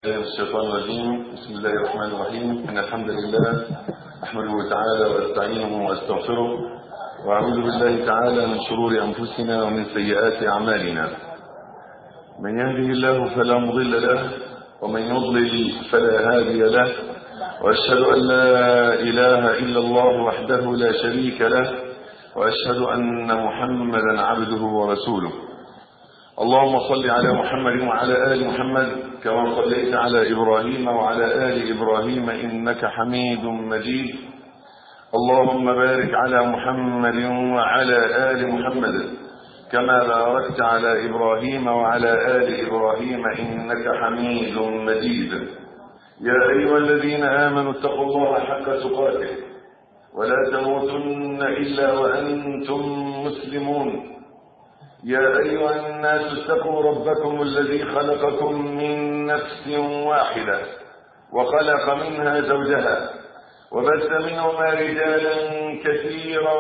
من الشيطان الرجيم بسم الله الرحمن الرحيم إن الحمد لله أحمده تعالى وأستعينه وأستغفره وأعوذ بالله تعالى من شرور أنفسنا ومن سيئات أعمالنا من يهده الله فلا مضل له ومن يضلل فلا هادي له وأشهد أن لا إله إلا الله وحده لا شريك له وأشهد أن محمدا عبده ورسوله اللهم صل على محمد وعلى آل محمد كما صليت على إبراهيم وعلى آل إبراهيم إنك حميد مجيد اللهم بارك على محمد وعلى آل محمد كما باركت على إبراهيم وعلى آل إبراهيم إنك حميد مجيد يا أيها الذين آمنوا اتقوا الله حق تقاته ولا تموتن إلا وأنتم مسلمون يا أيها الناس اتقوا ربكم الذي خلقكم من نفس واحدة وخلق منها زوجها وبث منهما رجالا كثيرا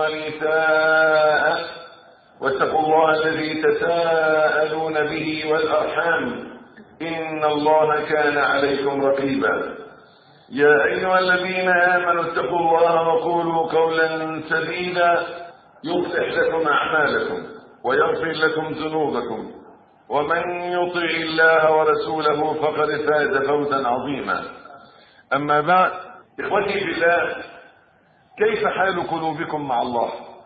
ونساء واتقوا الله الذي تساءلون به والأرحام إن الله كان عليكم رقيبا يا أيها الذين آمنوا اتقوا الله وقولوا قولا سديدا يصلح لكم أعمالكم ويغفر لكم ذنوبكم ومن يطع الله ورسوله فقد فاز فوزا عظيما أما بعد إخوتي بالله كيف حال قلوبكم مع الله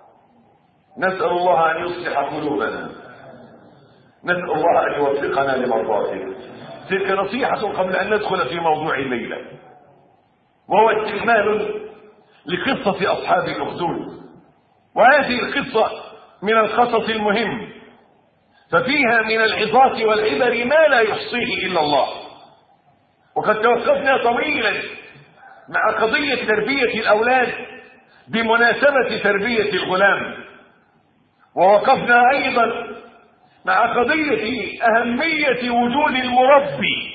نسأل الله أن يصلح قلوبنا نسأل الله أن يوفقنا لمرضاته تلك نصيحة قبل أن ندخل في موضوع الليلة وهو استكمال لقصة أصحاب الأخدود وهذه القصة من القصص المهم ففيها من العظات والعبر ما لا يحصيه إلا الله وقد توقفنا طويلا مع قضية تربية الأولاد بمناسبة تربية الغلام ووقفنا أيضا مع قضية أهمية وجود المربي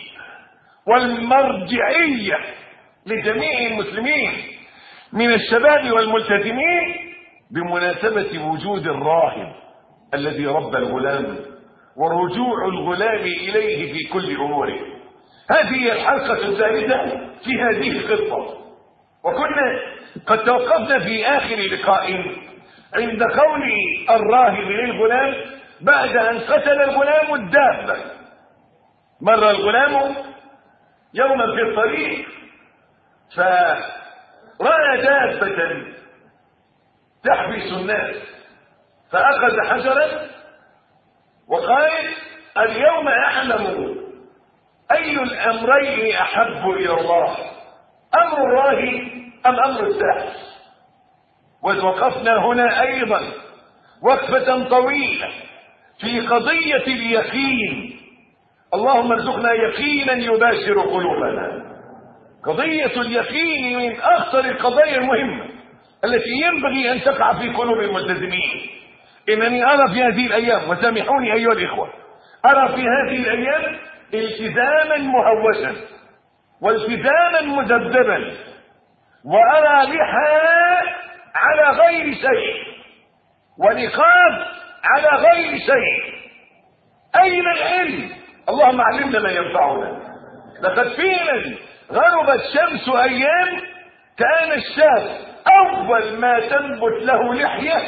والمرجعية لجميع المسلمين من الشباب والملتزمين بمناسبة وجود الراهب الذي ربى الغلام ورجوع الغلام إليه في كل أموره هذه الحلقة الثالثة في هذه القصة وكنا قد توقفنا في آخر لقاء عند قول الراهب للغلام بعد أن قتل الغلام الدابة مر الغلام يوما في الطريق فرأى دابة تحبس الناس فأخذ حجرا وقال اليوم أعلم أي الأمرين أحب إلى الله أمر الله أم أمر الساحر ووقفنا هنا أيضا وقفة طويلة في قضية اليقين اللهم ارزقنا يقينا يباشر قلوبنا قضية اليقين من أخطر القضايا المهمة التي ينبغي أن تقع في قلوب الملتزمين إنني أرى في هذه الأيام وسامحوني أيها الإخوة أرى في هذه الأيام التزاما مهوشا والتزاما مذبذبا وأرى لحى على غير شيء ونقاب على غير شيء أين العلم اللهم علمنا ما ينفعنا لقد فعلا غربت شمس أيام كان الشاب أول ما تنبت له لحية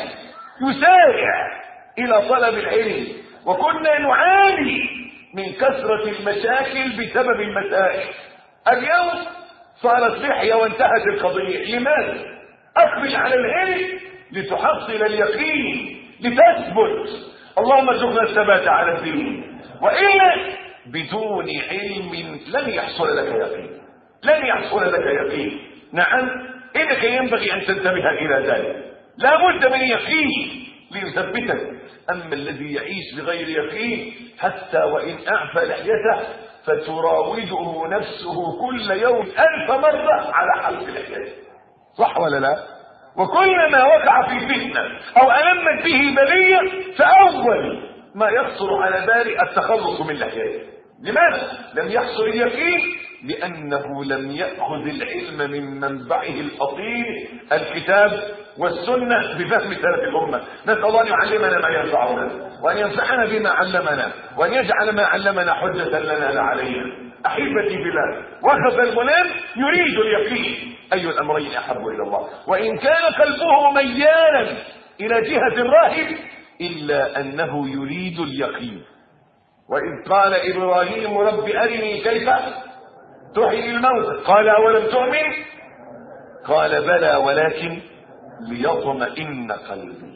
يسارع إلى طلب العلم وكنا نعاني من كثرة المشاكل بسبب المسائل اليوم صارت لحية وانتهت القضية لماذا؟ أقبل على العلم لتحصل اليقين لتثبت اللهم ارزقنا الثبات على الدين وإلا بدون علم لن يحصل لك يقين لن يحصل لك يقين نعم إنك ينبغي أن تنتبه إلى ذلك لا بد من يقين ليثبتك أما الذي يعيش بغير يقين حتى وإن أعفى لحيته فتراوده نفسه كل يوم ألف مرة على حلق لحيته صح ولا لا وكلما وقع في فتنة أو ألمت به بلية فأول ما يخطر على بالي التخلص من لحيته لماذا لم يحصل اليقين لأنه لم يأخذ العلم من منبعه الأصيل الكتاب والسنة بفهم سلف الأمة نسأل الله أن يعلمنا ما ينفعنا وأن ينفعنا بما علمنا وأن يجعل ما علمنا حجة لنا لا علينا احبتي بالله وقف الغلام يريد اليقين اي الامرين احب الى الله وان كان قلبه ميالا الى جهه الراهب الا انه يريد اليقين واذ قال ابراهيم رب ارني كيف تحيي الموت قال اولم تؤمن قال بلى ولكن ليطمئن قلبي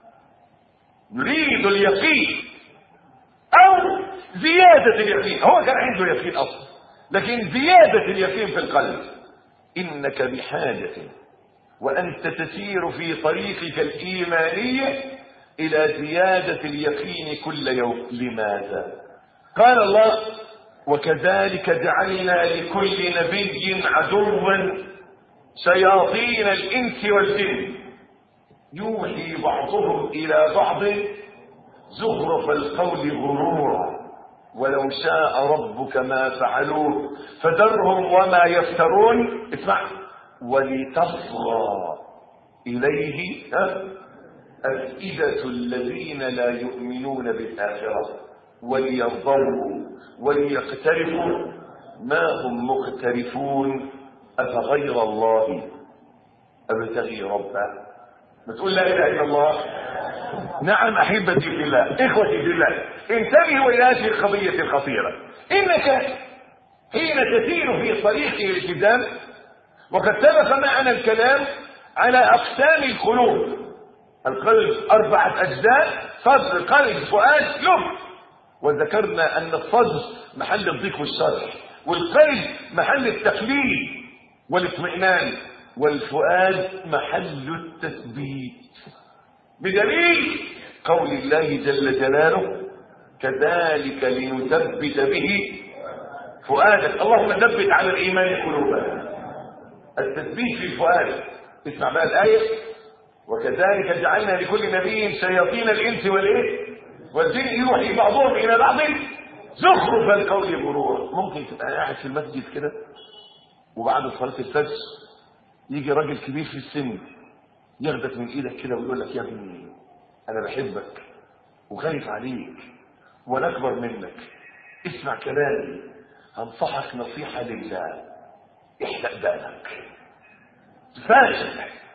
يريد اليقين او زيادة اليقين هو كان عنده يقين اصلا لكن زيادة اليقين في القلب انك بحاجة وانت تسير في طريقك الايمانية الى زيادة اليقين كل يوم لماذا قال الله وكذلك جعلنا لكل نبي عدوا شياطين الانس والجن يوحي بعضهم الى بعض زخرف القول غرورا ولو شاء ربك ما فعلوه فذرهم وما يفترون اسمع ولتصغى اليه افئده الذين لا يؤمنون بالاخره وليرضوا وليقترفوا ما هم مقترفون افغير الله ابتغي ربا بتقول لا اله الا الله نعم احبتي في الله اخوتي في الله انتبهوا الى هذه القضيه الخطيره انك حين تسير في طريق الالتزام وقد سبق معنا الكلام على اقسام القلوب القلب اربعه اجزاء صدر قلب فؤاد لب وذكرنا ان الصدر محل الضيق والشر والقلب محل التقليد والاطمئنان والفؤاد محل التثبيت بدليل قول الله جل جلاله كذلك لنثبت به فؤادك اللهم ثبت على الايمان قلوبنا التثبيت في الفؤاد اسمع بقى الايه وكذلك جعلنا لكل نبي شياطين الانس والايه والجن يوحي بعضهم الى بعض زخرف القول غرورا ممكن تبقى قاعد في المسجد كده وبعد صلاه الفجر يجي راجل كبير في السن ياخدك من ايدك كده ويقول لك يا ابني انا بحبك وخايف عليك وانا اكبر منك اسمع كلامي هنصحك نصيحه لله احلق بالك فاشل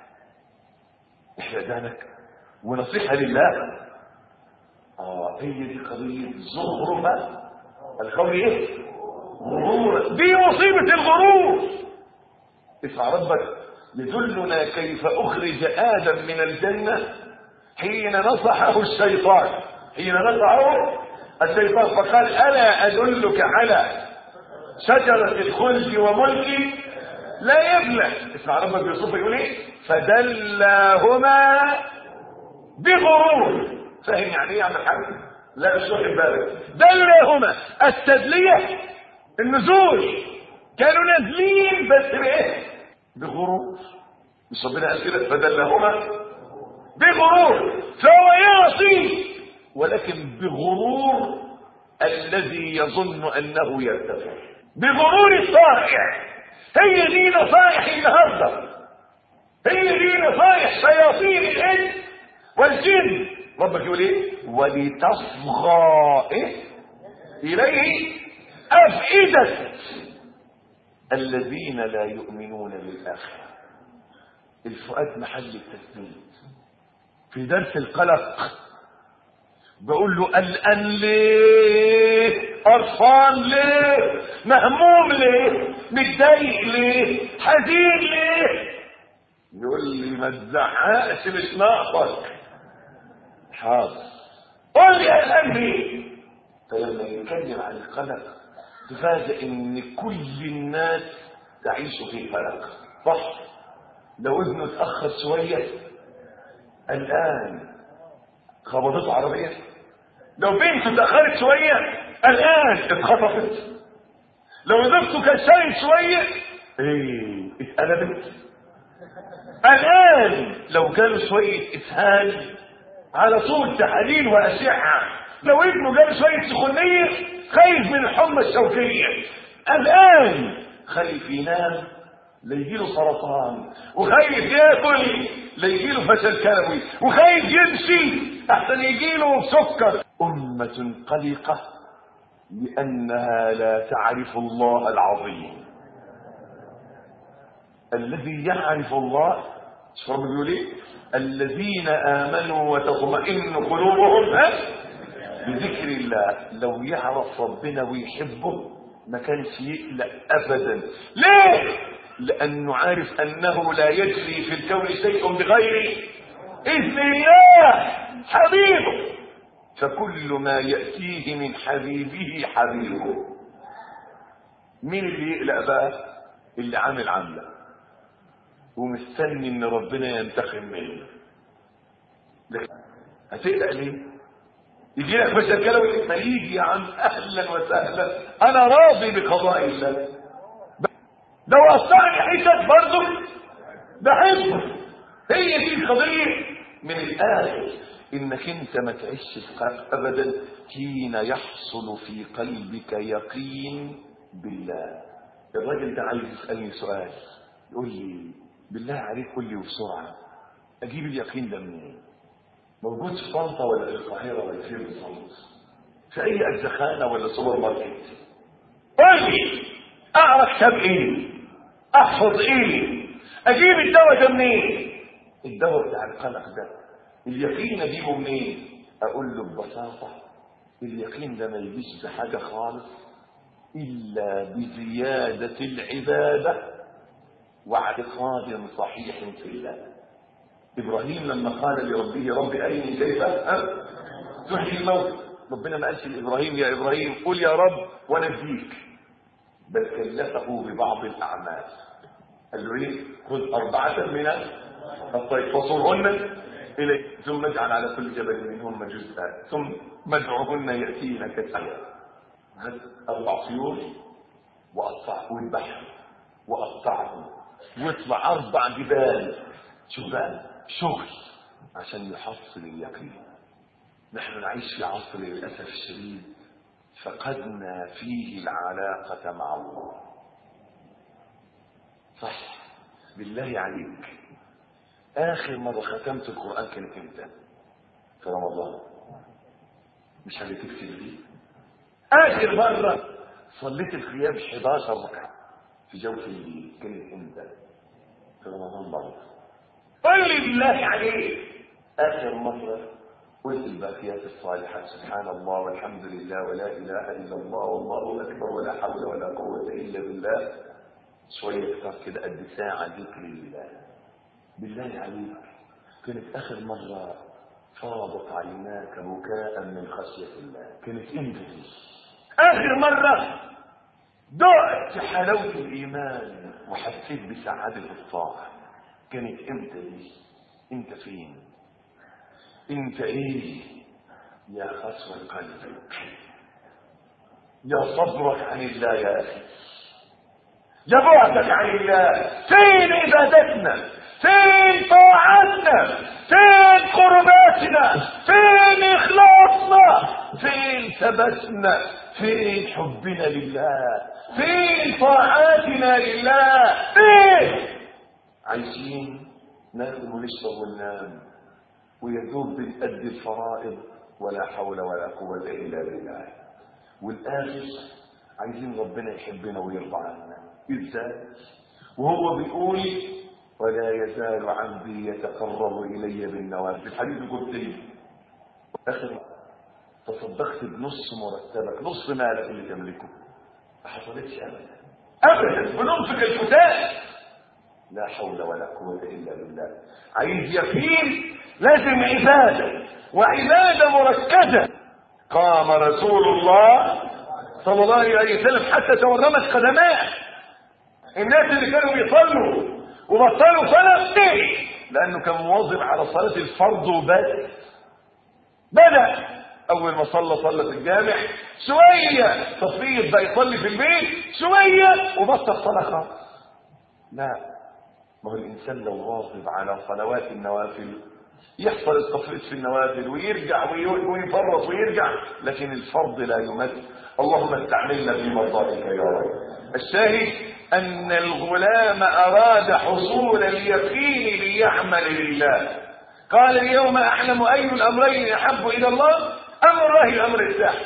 احلق بالك ونصيحه لله اه هي دي قضيه زخرفه القول ايه غرور دي مصيبه الغرور اسمع ربك يدلنا كيف اخرج ادم من الجنه حين نصحه الشيطان حين نصحه الشيطان فقال الا ادلك على شجره الخلد وملك لا يبلى اسمع ربك بيوصف يقول ايه فدلاهما بغرور فاهم يعني ايه يا عم الحاج لا مش واخد بالك دلاهما التدليه النزول كانوا نازلين بس بايه بغرور مش ربنا قال كده فدلهما بغرور فهو يعصي ولكن بغرور الذي يظن انه يرتفع بغرور الصائع هي دي نصائح النهارده هي دي نصائح شياطين الانس والجن ربك يقول ايه ولتصغى إيه؟ اليه افئده الذين لا يؤمنون بالآخرة الفؤاد محل التثبيت في درس القلق بقول له قلقان ليه قرفان ليه مهموم ليه متضايق ليه حزين ليه يقول لي ما تزعقش مش ناقصك حاضر قول لي قلقان ليه فلما يتكلم عن القلق تفاجئ ان كل الناس تعيش في قلق صح لو ابنه اتاخر شويه الان خبطته عربيه لو بنته اتاخرت شويه الان اتخطفت لو زوجته كان شايل شويه ايه اتقلبت الان لو جاله شويه اسهال على طول تحاليل واشعه لو ابنه جاله شويه سخونيه خايف من الحمى الشوكيه الان خايف ينام ليجيله سرطان وخايف ياكل ليجيله فشل كلوي وخايف يمشي احسن يجيله سكر امه قلقه لأنها لا تعرف الله العظيم الذي يعرف الله شو رب بيقول ايه الذين آمنوا وتطمئن قلوبهم ها؟ بذكر الله لو يعرف ربنا ويحبه ما كانش يقلق أبدا ليه لأنه عارف أنه لا يجري في الكون شيء بغير إذن الله حبيبه فكل ما يأتيه من حبيبه حبيبه مين اللي يقلق بقى اللي عامل عامله ومستني ان ربنا ينتقم منه لكن هتقلق ليه يجي لك مشاكل ويقول ما يجي يا عم اهلا وسهلا انا راضي بقضاء الله لو اثرني حيثك برضه بحبه هي دي القضيه من الاخر انك انت ما تعيش في قلق ابدا حين يحصل في قلبك يقين بالله الراجل ده عايز يسالني سؤال يقول لي بالله عليك قول لي بسرعه اجيب اليقين ده منين موجود في طنطا ولا في القاهره ولا فين بالظبط في اي اجزخانه ولا سوبر ماركت قول لي اعرف كتاب ايه احفظ ايه اجيب الدواء ده منين الدواء بتاع القلق ده اليقين اجيبه منين اقول له ببساطه اليقين ده ما يجيش بحاجه خالص الا بزياده العباده واعتقاد صحيح في الله ابراهيم لما قال لربه رب ارني كيف تحيي الموت ربنا ما قالش لابراهيم يا ابراهيم قل يا رب ونجيك بل كلفه ببعض الاعمال قال له ايه خذ اربعه من الطير فصرهن اليك ثم اجعل على كل جبل منهن جزءا ثم مدعوهن ياتينك سعيا هذا اربع طيور واقطع والبحر واقطعهم واطلع اربع جبال شوف بقى شغل عشان يحصل اليقين نحن نعيش في عصر للاسف الشديد فقدنا فيه العلاقه مع الله صح بالله عليك اخر مره ختمت القران كانت امتى في رمضان مش اللي تكتب دي اخر مره صليت القيام 11 ركعه في جوف الليل كانت امتى في رمضان برضه قل لي بالله عليك اخر مره قلت الباقيات الصالحات سبحان الله والحمد لله ولا اله الا الله والله اكبر ولا حول ولا قوه الا بالله شويه كتاب كده قد ساعه ذكر لله بالله عليك كانت اخر مره فاضت عيناك بكاء من خشيه الله كانت امتى دي اخر مره دعت حلاوة الإيمان وحسيت بسعادة الطاعة كانت امتى دي؟ انت فين؟ انت ايه؟ يا خسوة قلبك يا صبرك عن الله يا أخي يا بعدك عن الله فين عبادتنا؟ فين طاعتنا؟ فين قرباتنا؟ فين إخلاصنا؟ فين ثبتنا؟ فين حبنا لله؟ فين طاعاتنا لله فين عايشين ناكل ونشرب وننام ويدوب بنأدي الفرائض ولا حول ولا قوة إلا بالله والآخر عايزين ربنا يحبنا ويرضى عنا ازاي وهو بيقول ولا يزال عبدي يتقرب إلي بالنوافل الحديث القدسي آخر تصدقت بنص مرتبك نص مالك اللي تملكه ما حصلتش ابدا ابدا بننفق الفتاة لا حول ولا قوة الا بالله عايز يقين لازم عبادة وعبادة مركزة قام رسول الله صلى الله عليه وسلم حتى تورمت قدماه الناس اللي كانوا بيصلوا وبطلوا صلاة ليه؟ لأنه كان مواظب على صلاة الفرض وبس بدأ اول ما صلى صلى في الجامع شويه تصفيه بقى يصلي في البيت شويه وبطل صلاه خالص لا ما هو الانسان لو واظب على صلوات النوافل يحصل التفريط في النوافل ويرجع ويفرط ويرجع لكن الفرض لا يمد اللهم استعملنا في مرضاتك يا رب الشاهد ان الغلام اراد حصول اليقين ليعمل لله قال اليوم اعلم اي الامرين احب الى الله امر الله الامر السهل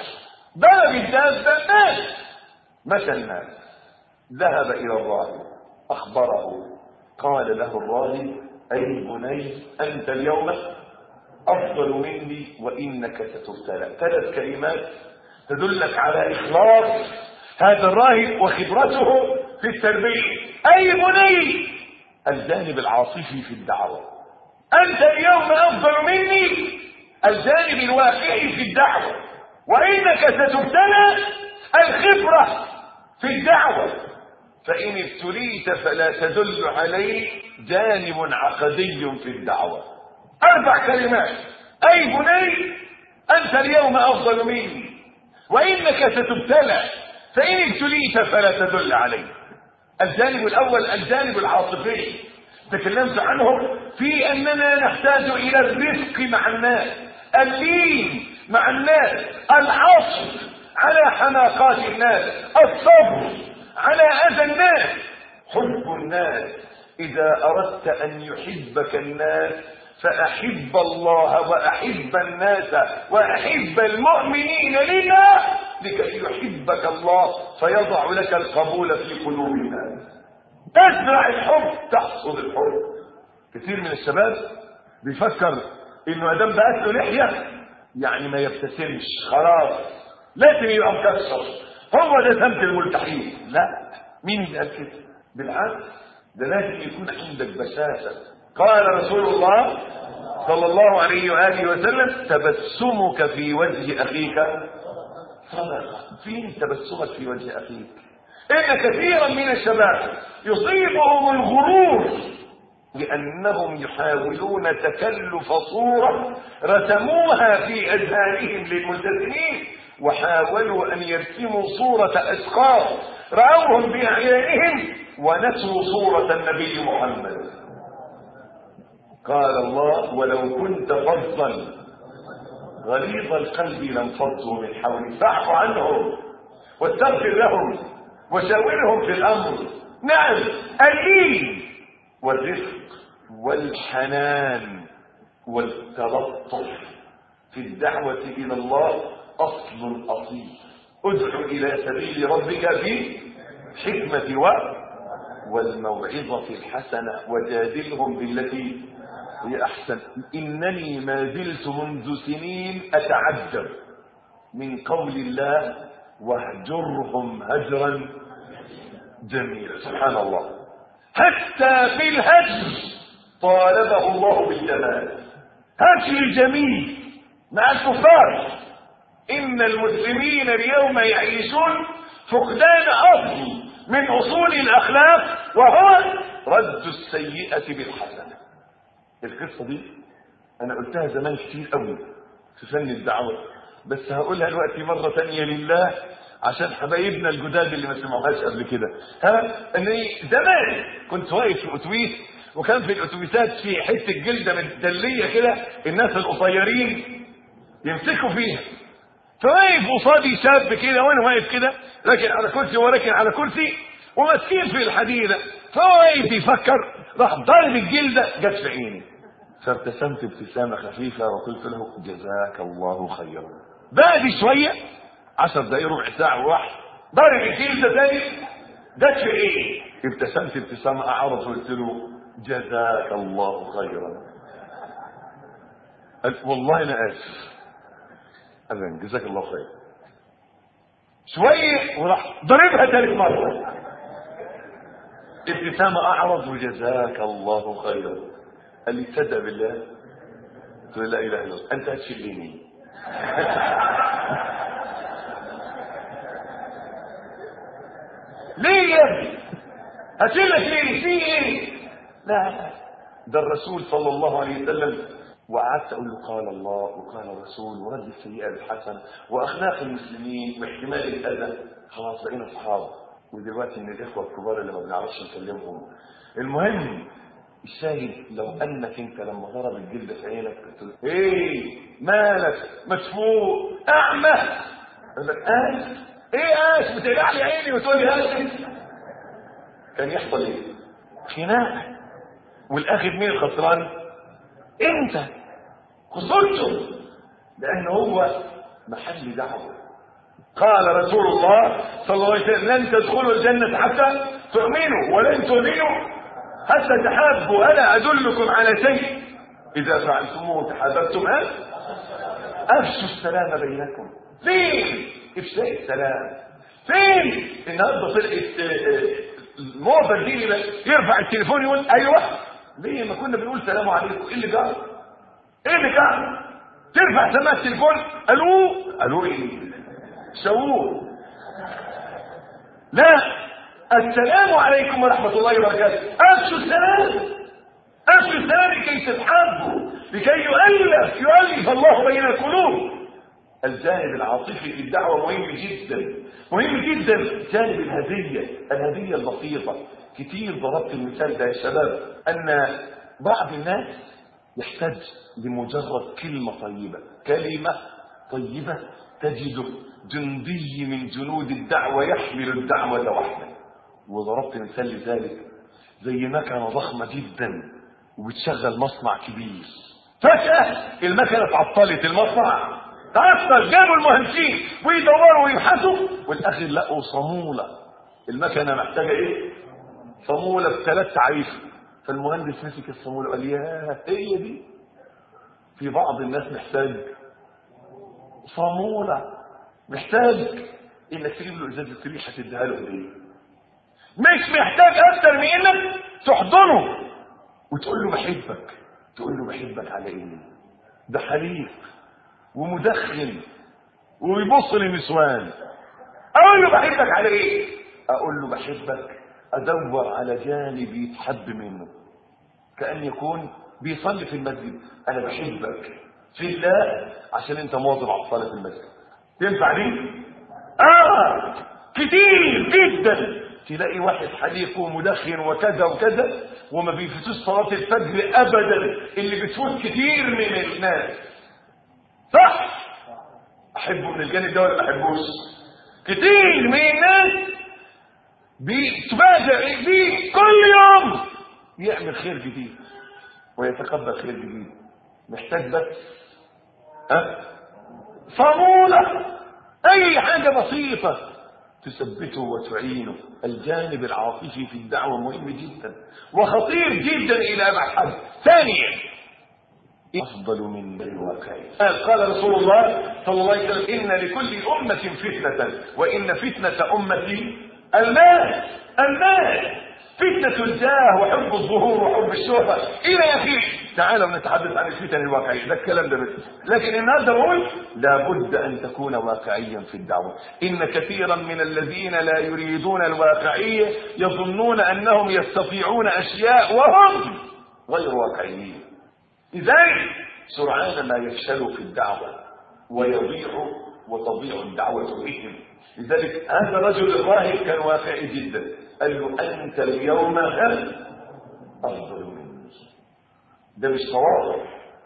ضرب الدابة مات مشى الناس ذهب إلى الراهب أخبره قال له الراهب أي بني أنت اليوم أفضل مني وإنك ستبتلى ثلاث كلمات تدلك على إخلاص هذا الراهب وخبرته في التربية أي بني الجانب العاطفي في الدعوة أنت اليوم أفضل مني الجانب الواقعي في الدعوة وإنك ستبتلى الخبرة في الدعوة فإن ابتليت فلا تدل عليه جانب عقدي في الدعوة أربع كلمات أي بني أنت اليوم أفضل مني وإنك ستبتلى فإن ابتليت فلا تدل عليه الجانب الأول الجانب العاطفي تكلمت عنه في أننا نحتاج إلى الرفق مع الناس اللين مع الناس العصر على حماقات الناس الصبر على أذى الناس حب الناس إذا أردت أن يحبك الناس فأحب الله وأحب الناس وأحب المؤمنين لله لكي يحبك الله فيضع لك القبول في قلوب الناس ازرع الحب تحصد الحب كثير من الشباب بيفكر انه ادام بقت له لحيه يعني ما يبتسمش خلاص لازم يبقى مكسر هو ده سمت الملتحين لا مين اللي قال كده بالعكس ده لازم يكون عندك بشاشة قال رسول الله صلى الله عليه وآله وسلم تبسمك في وجه أخيك صدقة فين تبسمك في وجه أخيك إن كثيرا من الشباب يصيبهم الغرور لأنهم يحاولون تكلف صورة رسموها في أذهانهم للملتزمين وحاولوا أن يرسموا صورة أشخاص رأوهم بأعيانهم ونسوا صورة النبي محمد قال الله ولو كنت فظا غليظ القلب لانفضوا من حولك فاعف عنهم واستغفر لهم وشاورهم في الأمر نعم اللين والرفق والحنان والتلطف في الدعوة إلى الله أصل أصيل ادع إلى سبيل ربك بالحكمة و والموعظة الحسنة وجادلهم بالتي هي أحسن إنني ما زلت منذ سنين أتعجب من قول الله واهجرهم هجرا جميلا سبحان الله حتى في الهجر طالبه الله بالجمال هجر جميل مع الكفار إن المسلمين اليوم يعيشون فقدان أصل من أصول الأخلاق وهو رد السيئة بالحسنة القصة دي أنا قلتها زمان كتير قوي في فن الدعوة بس هقولها دلوقتي مرة تانية لله عشان حبايبنا الجداد اللي ما سمعوهاش قبل كده ها ان زمان كنت واقف في اتوبيس وكان في الاتوبيسات في حته جلده متدليه كده الناس القصيرين يمسكوا فيها فواقف قصادي شاب كده وانا واقف كده راكن على كرسي وراكن على كرسي وماسكين في الحديده فهو واقف يفكر راح ضارب الجلده جت في عيني فابتسمت ابتسامه خفيفه وقلت له جزاك الله خيرا بعد شويه عشر دقايق ربع ساعه وراح ضارب الجلده تاني جت في عيني ابتسمت ابتسامه اعرض وقلت له جزاك الله خيرا قال والله انا اسف ابدا جزاك الله خير شويه وراح ضربها ثالث مره ابتسامة أعرض وجزاك الله خيرا قال لي تصدق بالله قلت له لا إله إلا الله أنت هتشلني ليه يا ابني هشيلك ليه في ايه لا ده الرسول صلى الله عليه وسلم وقعدت اقول له قال الله وقال الرسول ورد السيئه بالحسن واخلاق المسلمين واحتمال الاذى خلاص بقينا اصحاب ودلوقتي من الاخوه الكبار اللي ما بنعرفش نكلمهم المهم الشاهد لو انك انت لما ضرب الجلد في عينك قلت له ايه مالك مدفوع اعمى يقول لك ايش ايه ايش بتقلع لي عيني وتقول لي هاش كان يحصل ايه خناقه والاخر مين الخسران انت خسرته لان هو محل دعوه قال رسول الله صلى الله عليه وسلم لن تدخلوا الجنة حتى تؤمنوا ولن تؤمنوا حتى تحابوا ألا أدلكم على شيء إذا فعلتموه تحاببتم أه؟ أفشوا السلام بينكم فين إفشاء السلام فين النهارده طلعت الموظف دي يرفع التليفون يقول أيوه ليه ما كنا بنقول سلام عليكم ايه اللي جرى ايه اللي جرى ترفع سماعه التليفون الو الو ايه سووه لا السلام عليكم ورحمة الله وبركاته أفشوا السلام أفشوا السلام لكي تتحابوا لكي يؤلف يؤلف الله بين القلوب الجانب العاطفي في الدعوة مهم جدا مهم جدا جانب الهدية الهدية البسيطة كتير ضربت المثال ده يا شباب أن بعض الناس يحتاج لمجرد كلمة طيبة كلمة طيبة تجد جندي من جنود الدعوة يحمل الدعوة وحده وضربت مثال لذلك زي مكنة ضخمة جدا وبتشغل مصنع كبير فجأة المكنة اتعطلت المصنع تعطل جابوا المهندسين ويدوروا ويبحثوا والاخر لقوا صامولة المكنة محتاجة ايه صامولة بثلاث تعريف فالمهندس مسك الصامولة وقال يا هي دي في بعض الناس محتاج صامولة محتاج انك تجيب له ازازة ريحة تديها له هدية مش محتاج اكتر من انك تحضنه وتقول له بحبك تقول له بحبك على ايه ده حليف ومدخن ويبص للنسوان اقول له بحبك على ايه اقول له بحبك ادور على جانب يتحب منه كان يكون بيصلي في المسجد انا بحبك في الله عشان انت مواظب على الصلاه في المسجد تنفع دي اه كتير جدا تلاقي واحد حليق ومدخن وكذا وكذا وما بيفوتوش صلاه الفجر ابدا اللي بتفوت كتير من الناس صح احبه من الجانب ده ولا ما احبوش كتير من الناس بيتفاجئ بيه كل يوم يعمل خير جديد ويتقبل خير جديد محتاج بس ها صامولة اي حاجة بسيطة تثبته وتعينه الجانب العاطفي في الدعوة مهم جدا وخطير جدا الى ابعد ثانيا أفضل من الواقعين قال رسول الله صلى الله عليه وسلم إن لكل أمة فتنة وإن فتنة أمتي المال المال فتنة الجاه وحب الظهور وحب الشهرة إلى آخره تعالوا نتحدث عن الفتن الواقعية ده الكلام ده بس لكن النهارده بقول لابد أن تكون واقعيا في الدعوة إن كثيرا من الذين لا يريدون الواقعية يظنون أنهم يستطيعون أشياء وهم غير واقعيين لذلك سرعان ما يفشلوا في الدعوة ويضيعوا وتضيع الدعوة بهم لذلك هذا الرجل الراهب كان واقعي جدا قال له أنت اليوم هل أفضل مني ده مش تواضع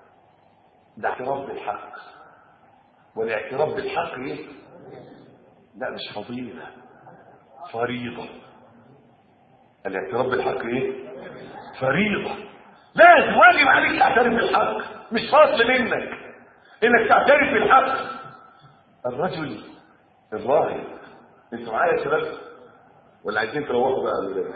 ده اعتراف بالحق والاعتراف بالحق ايه لا مش فضيلة فريضة الاعتراف بالحق ايه فريضة لازم واجب عليك تعترف بالحق مش فاصل منك انك تعترف بالحق الرجل الراهب انتوا معايا يا شباب ولا عايزين تروحوا بقى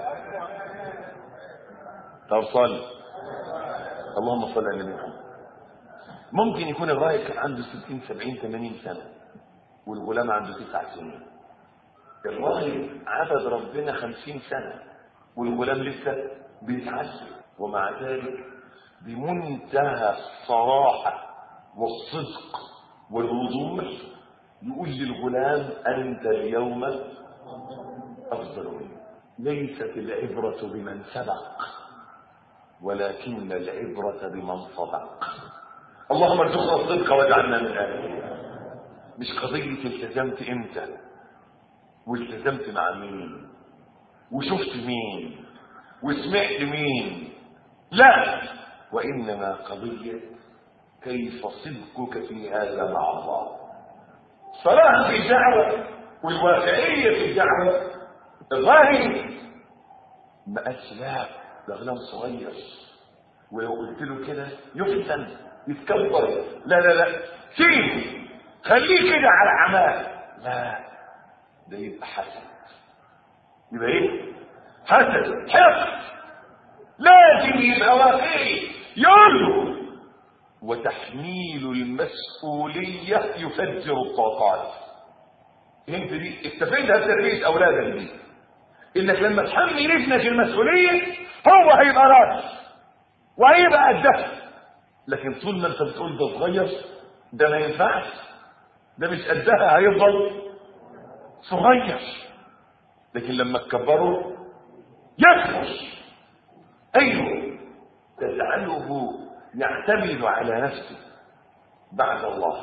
طب صلي اللهم صل على النبي محمد ممكن يكون الراهب كان عنده 60 70 80 سنه والغلام عنده 9 سنين الراهب عبد ربنا 50 سنه والغلام لسه بيتعلم ومع ذلك بمنتهى الصراحة والصدق والوضوح يقول للغلام أنت اليوم أفضل مني ليست العبرة بمن سبق ولكن العبرة بمن صدق اللهم ارزقنا الصدق واجعلنا من أهله مش قضية التزمت امتى والتزمت مع مين وشفت مين وسمعت مين لا وإنما قضية كيف صدقك في هذا مع الله صلاح في الدعوة والواقعية في الدعوة الظاهر ما قالش لا ده غلام صغير ولو قلت له كده يفتن يتكبر لا لا لا سيب خليه كده على عماه لا ده يبقى حسد يبقى ايه حسد حقد لازم يبقى واقعي يقول له وتحميل المسؤولية يفجر الطاقات انت دي استفيدها بتربية اولادك دي انك لما تحمل ابنك المسؤولية هو هيبقى راجل وهيبقى قدها لكن طول ما انت بتقول ده صغير ده ما ينفعش ده مش قدها هيفضل صغير لكن لما تكبره يكبر ايوه تجعله يعتمد على نفسه بعد الله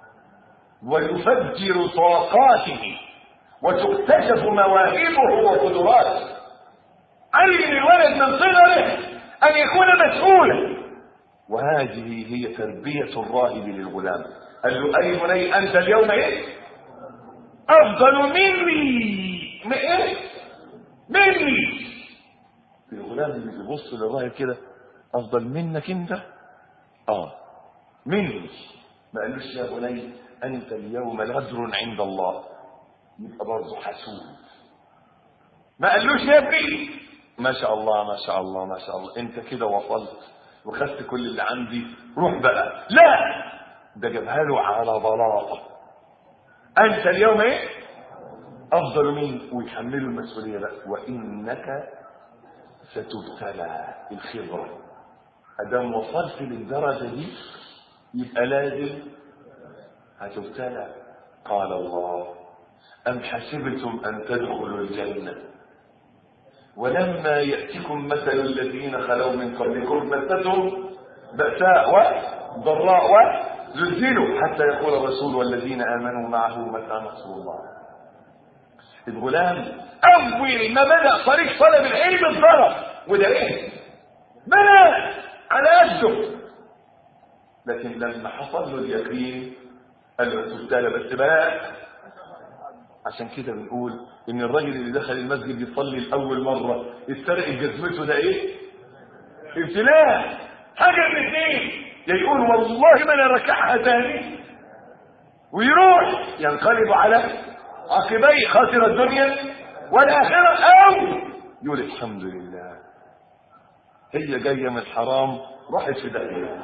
ويفجر طاقاته وتكتشف مواهبه وقدراته علم الولد من صغره ان يكون مسؤولا وهذه هي تربية الراهب للغلام قال له اي بني انت اليوم ايه افضل مني م- ايه مني الغلام اللي بيبص للراهب كده افضل منك انت اه مني ما قالوش يا بني انت اليوم لذر عند الله يبقى برضه حسود ما قالوش يا ابني ما شاء الله ما شاء الله ما شاء الله انت كده وصلت وخدت كل اللي عندي روح بقى لا ده جابها له على بلاطه انت اليوم ايه افضل مين ويحمله المسؤوليه بقى وانك ستبتلى الخبره ادام وصلت للدرجه دي يبقى لازم هتبتلى قال الله أم حسبتم أن تدخلوا الجنة ولما يأتكم مثل الذين خلوا من قبلكم مستهم بأساء وضراء وزلزلوا حتى يقول الرسول والذين آمنوا معه متى نصر الله الغلام أول ما بدأ طريق طلب العلم اتضرب وده إيه؟ بدأ على قده لكن لما حصل له اليقين قال له تبتلى بس بقى عشان كده بنقول ان الراجل اللي دخل المسجد يصلي لاول مره اتسرق جزمته ده ايه ابتلاء حاجه من اثنين يا يقول والله ما انا ركعها تاني ويروح ينقلب على عقبيه خاسر الدنيا والاخره او يقول الحمد لله هي جايه من الحرام راحت في داهيه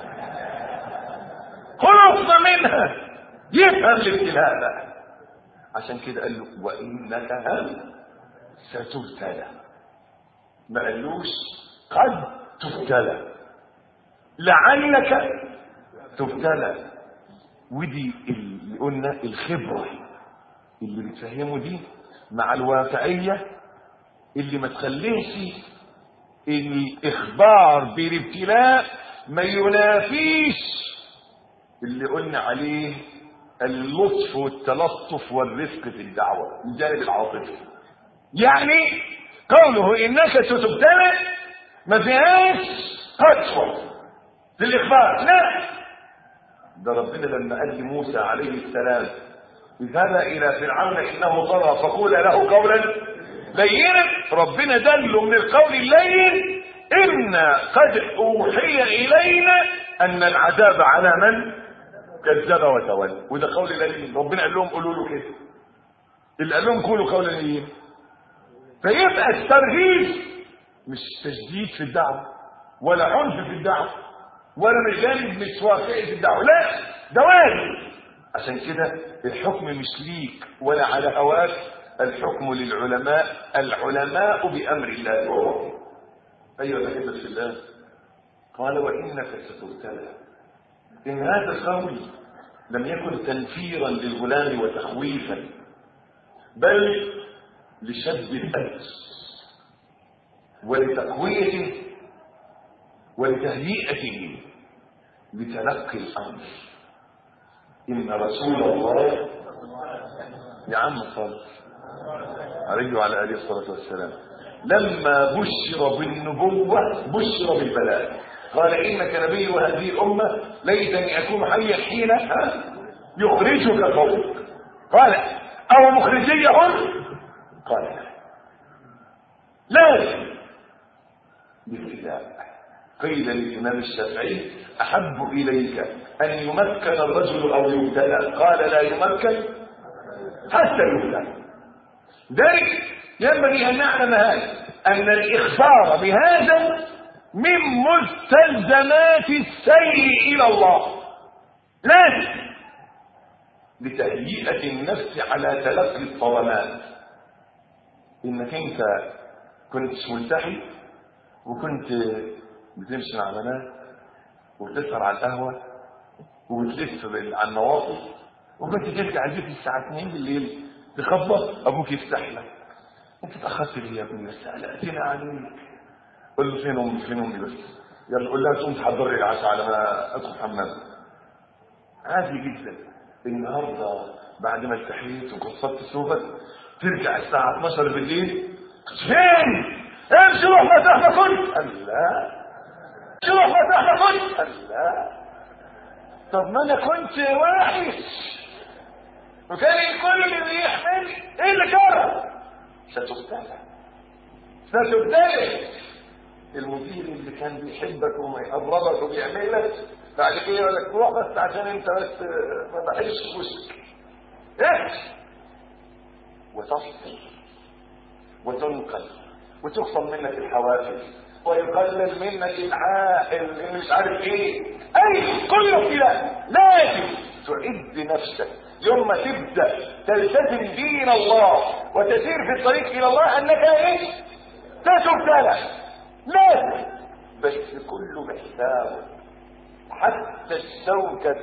خلصنا منها يفهم الابتلاء بقى عشان كده قال له وانك هم ستبتلى ما قالوش قد تبتلى لعلك تبتلى ودي اللي قلنا الخبره اللي بتفهمه دي مع الواقعيه اللي ما تخليش الاخبار بالابتلاء ما ينافيش اللي قلنا عليه اللطف والتلطف والرفق في الدعوة الجانب العاطفي يعني قوله انك ستبتلى ما فيهاش قسوة في الاخبار لا ده ربنا لما قال لموسى عليه السلام اذهب الى فرعون انه طغى فقول له قولا لينا ربنا دله من القول اللين ان قد اوحي الينا ان العذاب على من كذب وتولى وده قول الأليم ربنا قال لهم قولوا له كده اللي قال لهم قولوا قول الأليم فيبقى الترهيب مش تشديد في الدعوة ولا عنف في الدعوة ولا مش جانب مش واقعي في الدعوة لا ده واجب عشان كده الحكم مش ليك ولا على هواك الحكم للعلماء العلماء بأمر الله أيها الأحبة في الله قال وإنك ستبتلى إن هذا القول لم يكن تنفيرا للغلام وتخويفا بل لشد الأنس ولتقويته ولتهيئته لتلقي الأمر إن رسول الله يا عم صل عليه وعلى آله الصلاة والسلام لما بشر بالنبوة بشر بالبلاء قال إنك نبي هذه الأمة ليتني أكون حيا حين يخرجك قومك قال أو مخرجيهم قال لا لازم بالابتلاء قيل للإمام الشافعي أحب إليك أن يمكن الرجل أو يبتلى قال لا يمكن حتى يفتح ذلك ينبغي أن نعلم هذا أن الإخبار بهذا من مستلزمات السير إلى الله لازم لتهيئة النفس على تلقي الصدمات إنك أنت كنت ملتحي وكنت بتمشي مع بنات وبتسهر على القهوة وبتلف على النواصي وكنت ترجع البيت الساعة 2 بالليل تخبط أبوك يفتح لك أنت تأخرت ليه يا ابني بس قلقتنا عليك قول له فين أمي فين أمي بس يلا قول لها تقوم تحضر لي العشاء على ما أدخل الحمام عادي جدا النهارده بعد ما استحييت وقصرت ثوبك ترجع الساعة 12 بالليل فين؟ امشي روح فتح ما كنت قال لا امشي روح فتح ما كنت قال لا طب ما انا كنت وحش وكان كل اللي بيحمل ايه اللي جرى؟ ستبتلى ستبتلى المدير اللي كان بيحبك وما يقربك وبيعملك بعد كده يقول لك روح بس عشان انت بس ما بحبش وشك ايه وتصل وتنقل وتخصم منك الحوافز ويقلل منك العائل اللي مش عارف ايه اي كله كده لازم تعد نفسك يوم ما تبدا تلتزم دين الله وتسير في الطريق الى الله انك ايه تتبتلى لازم بس كله بحسابه حتى الشوكة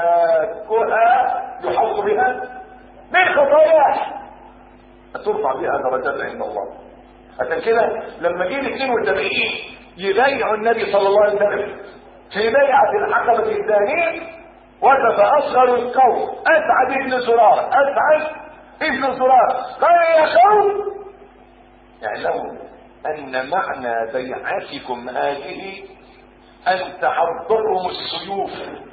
يشاكها يحط بها من خطاياه ترفع بها درجات عند الله عشان كده لما جه ال 72 يبايعوا النبي صلى الله عليه وسلم في بيعة العقبة الثانية وقف أصغر القوم أسعد ابن زرار أسعد ابن زرار قال يا قوم اعلموا أن معنى بيعتكم هذه أن تحضرهم السيوف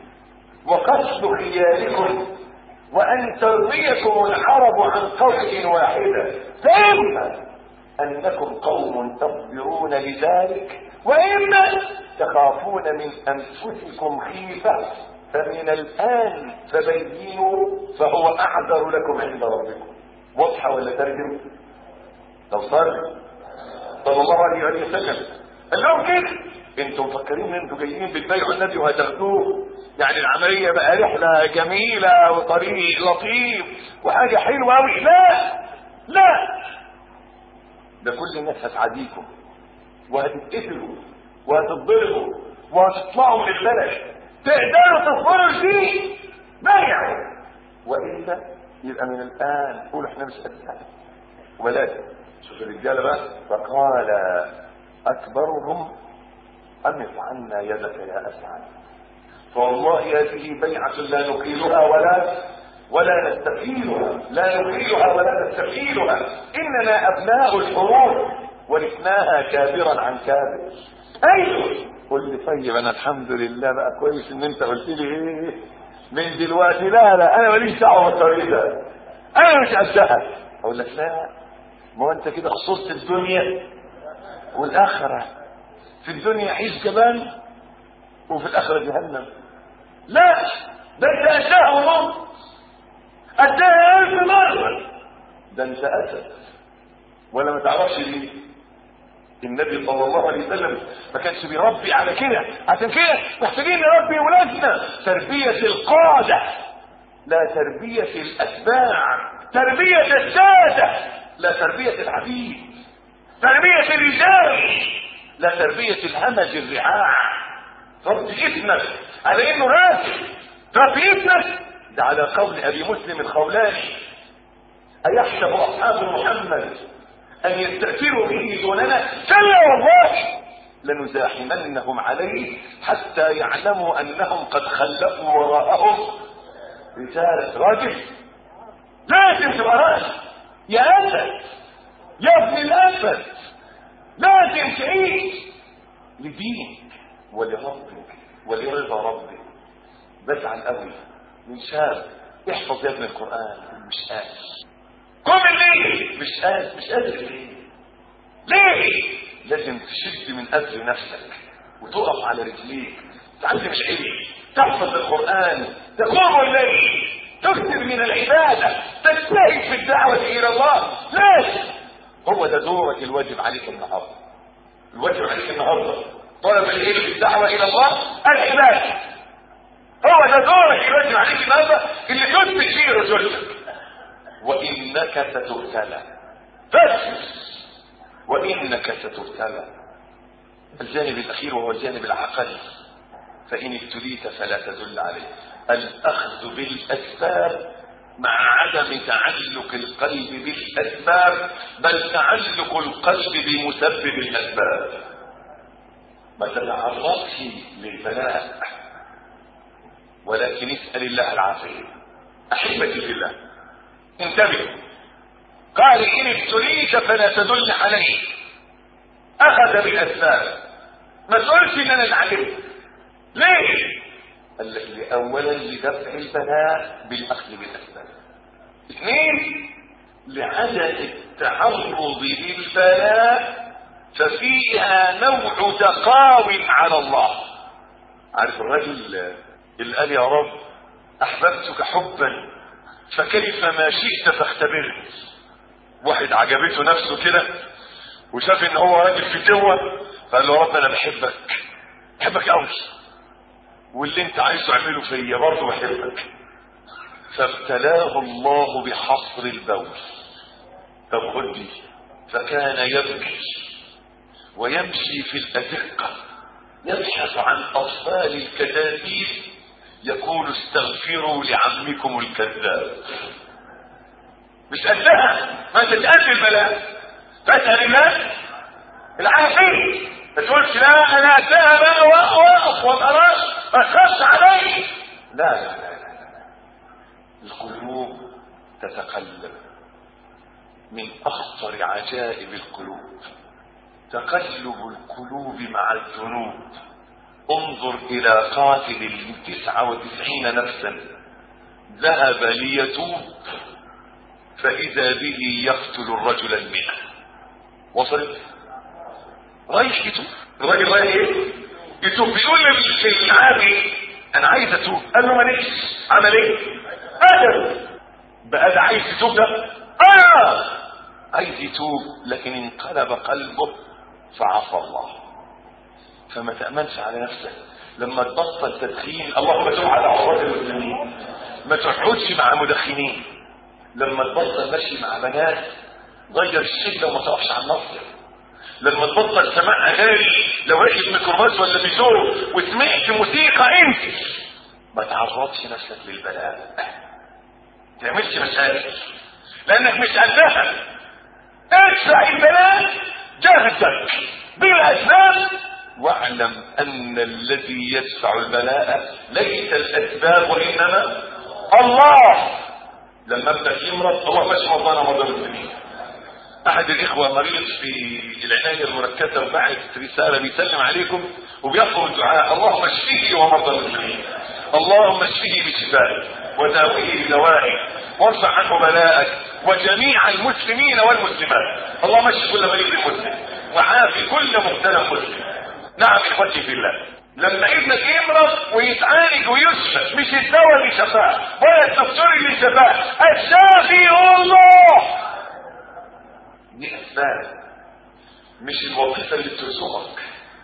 وقتل خيالكم وأن ترميكم العرب عن قول واحدة ثم أنكم قوم تصبرون لذلك وإما تخافون من أنفسكم خيفة فمن الآن فبينوا فهو أعذر لكم عند ربكم واضحة ولا ترجم؟ لو صار صلى الله عليه وسلم قال لهم كده انتم مفكرين ان انتم جايين بتبايعوا النبي وهتاخدوه يعني العملية بقى رحلة جميلة وطريق لطيف وحاجة حلوة أوي لا لا ده كل الناس هتعاديكم وهتتقتلوا وهتتضربوا وهتطلعوا من البلد تقدروا تصبروا فيه بايعوا والا يبقى من الان قولوا احنا مش قادرين ولكن شوف الرجاله بقى فقال اكبرهم امط عنا يدك يا اسعد فوالله هذه بيعه لا نقيلها ولا ولا نستقيلها لا نقيلها ولا نستقيلها اننا ابناء الحروب ورثناها كابرا عن كابر ايوه قل لي طيب انا الحمد لله بقى كويس ان انت قلت لي ايه من دلوقتي لا لا انا ماليش دعوه بالطريق ده انا مش قدها اقول لك لا ما هو انت كده خصصت الدنيا والاخره في الدنيا عيش جبان وفي الاخره جهنم لا ده انت اشياء ونص اداها الف مره ده انت اسد ولا ما تعرفش ليه النبي صلى الله عليه وسلم ما كانش بيربي على كده عشان كده محتاجين نربي ولادنا تربية القادة لا تربية الأتباع تربية السادة لا تربية العبيد تربية الرجال لا تربية الهمج الرعاع ربي ابنك على انه راجل ربي ابنك ده على قول ابي مسلم الخولاني ايحسب اصحاب محمد أن يستأثروا به دوننا كلا والله لنزاحمنهم عليه حتى يعلموا أنهم قد خلفوا وراءهم رسالة راجل لازم تبقى راجل يا أسد يا ابن الأسد لازم تعيش لدينك ولربك ولرضا ربك بزعل قوي من شاب احفظ يا ابن القرآن مش قادر قم الليل مش قادر مش قادر ليه ليه لازم تشد من اجل نفسك وتقف على رجليك تعلم العلم تحفظ القران تقوم الليل تكثر من العبادة تجتهد في الدعوة إلى الله ليش هو ده دورك الواجب عليك النهارده الواجب عليك النهارده طلب العلم الدعوة إلى الله العبادة هو ده دورك الواجب عليك النهارده اللي تثبت فيه رجولتك وإنك ستبتلى بس وإنك ستبتلى الجانب الأخير وهو الجانب العقلي فإن ابتليت فلا تدل عليه الأخذ بالأسباب مع عدم تعلق القلب بالأسباب بل تعلق القلب بمسبب الأسباب ما تتعرضش للبلاء ولكن اسأل الله العافية أحبتي في الله انتبه قال إن ابتليت فلا تدل عليه أخذ بالأسباب ما تقولش إن أنا اللي علمت ليه؟ قال لك اولا لدفع البلاء بالاخذ بالاسباب اثنين لعدم التعرض للبلاء ففيها نوع تقاو على الله عارف الرجل اللي قال يا رب احببتك حبا فكيف ما شئت فاختبرني واحد عجبته نفسه كده وشاف ان هو راجل في جوه فقال له يا رب انا بحبك بحبك قوي واللي انت عايزه اعمله فيا برضه بحبك فابتلاه الله بحصر البول طب خد دي فكان يبكي ويمشي في الأزقة يبحث عن أطفال الكتاتيب يقول استغفروا لعمكم الكذاب مش قدها ما تتأذي البلاء فاسأل الله العافية ما تقولش لا انا اتها بقى واقف وابقى ما تخافش علي لا لا لا لا القلوب تتقلب من اخطر عجائب القلوب تقلب القلوب مع الذنوب انظر الى قاتل التسعة وتسعين نفسا ذهب ليتوب فاذا به يقتل الرجل المئة وصلت رايح يتوب الراجل رايح ايه يتوب بيقول للعابي انا عايز اتوب قال له مالكش عمل ايه قدر بقى ده عايز يتوب ده اه عايز يتوب لكن انقلب قلبه فعصى الله فما تأمنش على نفسك لما تبطل تدخين اللهم تب على عصوات المسلمين ما تقعدش مع مدخنين لما تبطل مشي مع بنات غير الشدة وما تقفش على نفسك لما تبطل سماع اغاني لو راكب ميكروباص ولا بيجو وسمعت موسيقى انت ما تعرضش نفسك للبلاء تعملش مشاكل لانك مش قدها ادفع البلاء جهدك بالاسباب واعلم ان الذي يدفع البلاء ليس الاسباب وانما الله لما ابدا يمرض الله مش مرضانا مرضى المسلمين احد الاخوة مريض في العناية المركزة وبعت رسالة بيسلم عليكم وبيطلب الدعاء اللهم اشفيه ومرضى المسلمين اللهم اشفيه بشفائك وداويه بدوائك وارفع عنه بلاءك وجميع المسلمين والمسلمات اللهم اشف كل مريض مسلم وعافي كل مبتلى مسلم نعم اخوتي في الله لما ابنك يمرض ويتعالج ويشفى مش الدواء اللي شفاه ولا الدكتور اللي شفاه الشافي هو الله دي اسباب مش الوظيفه اللي بترزقك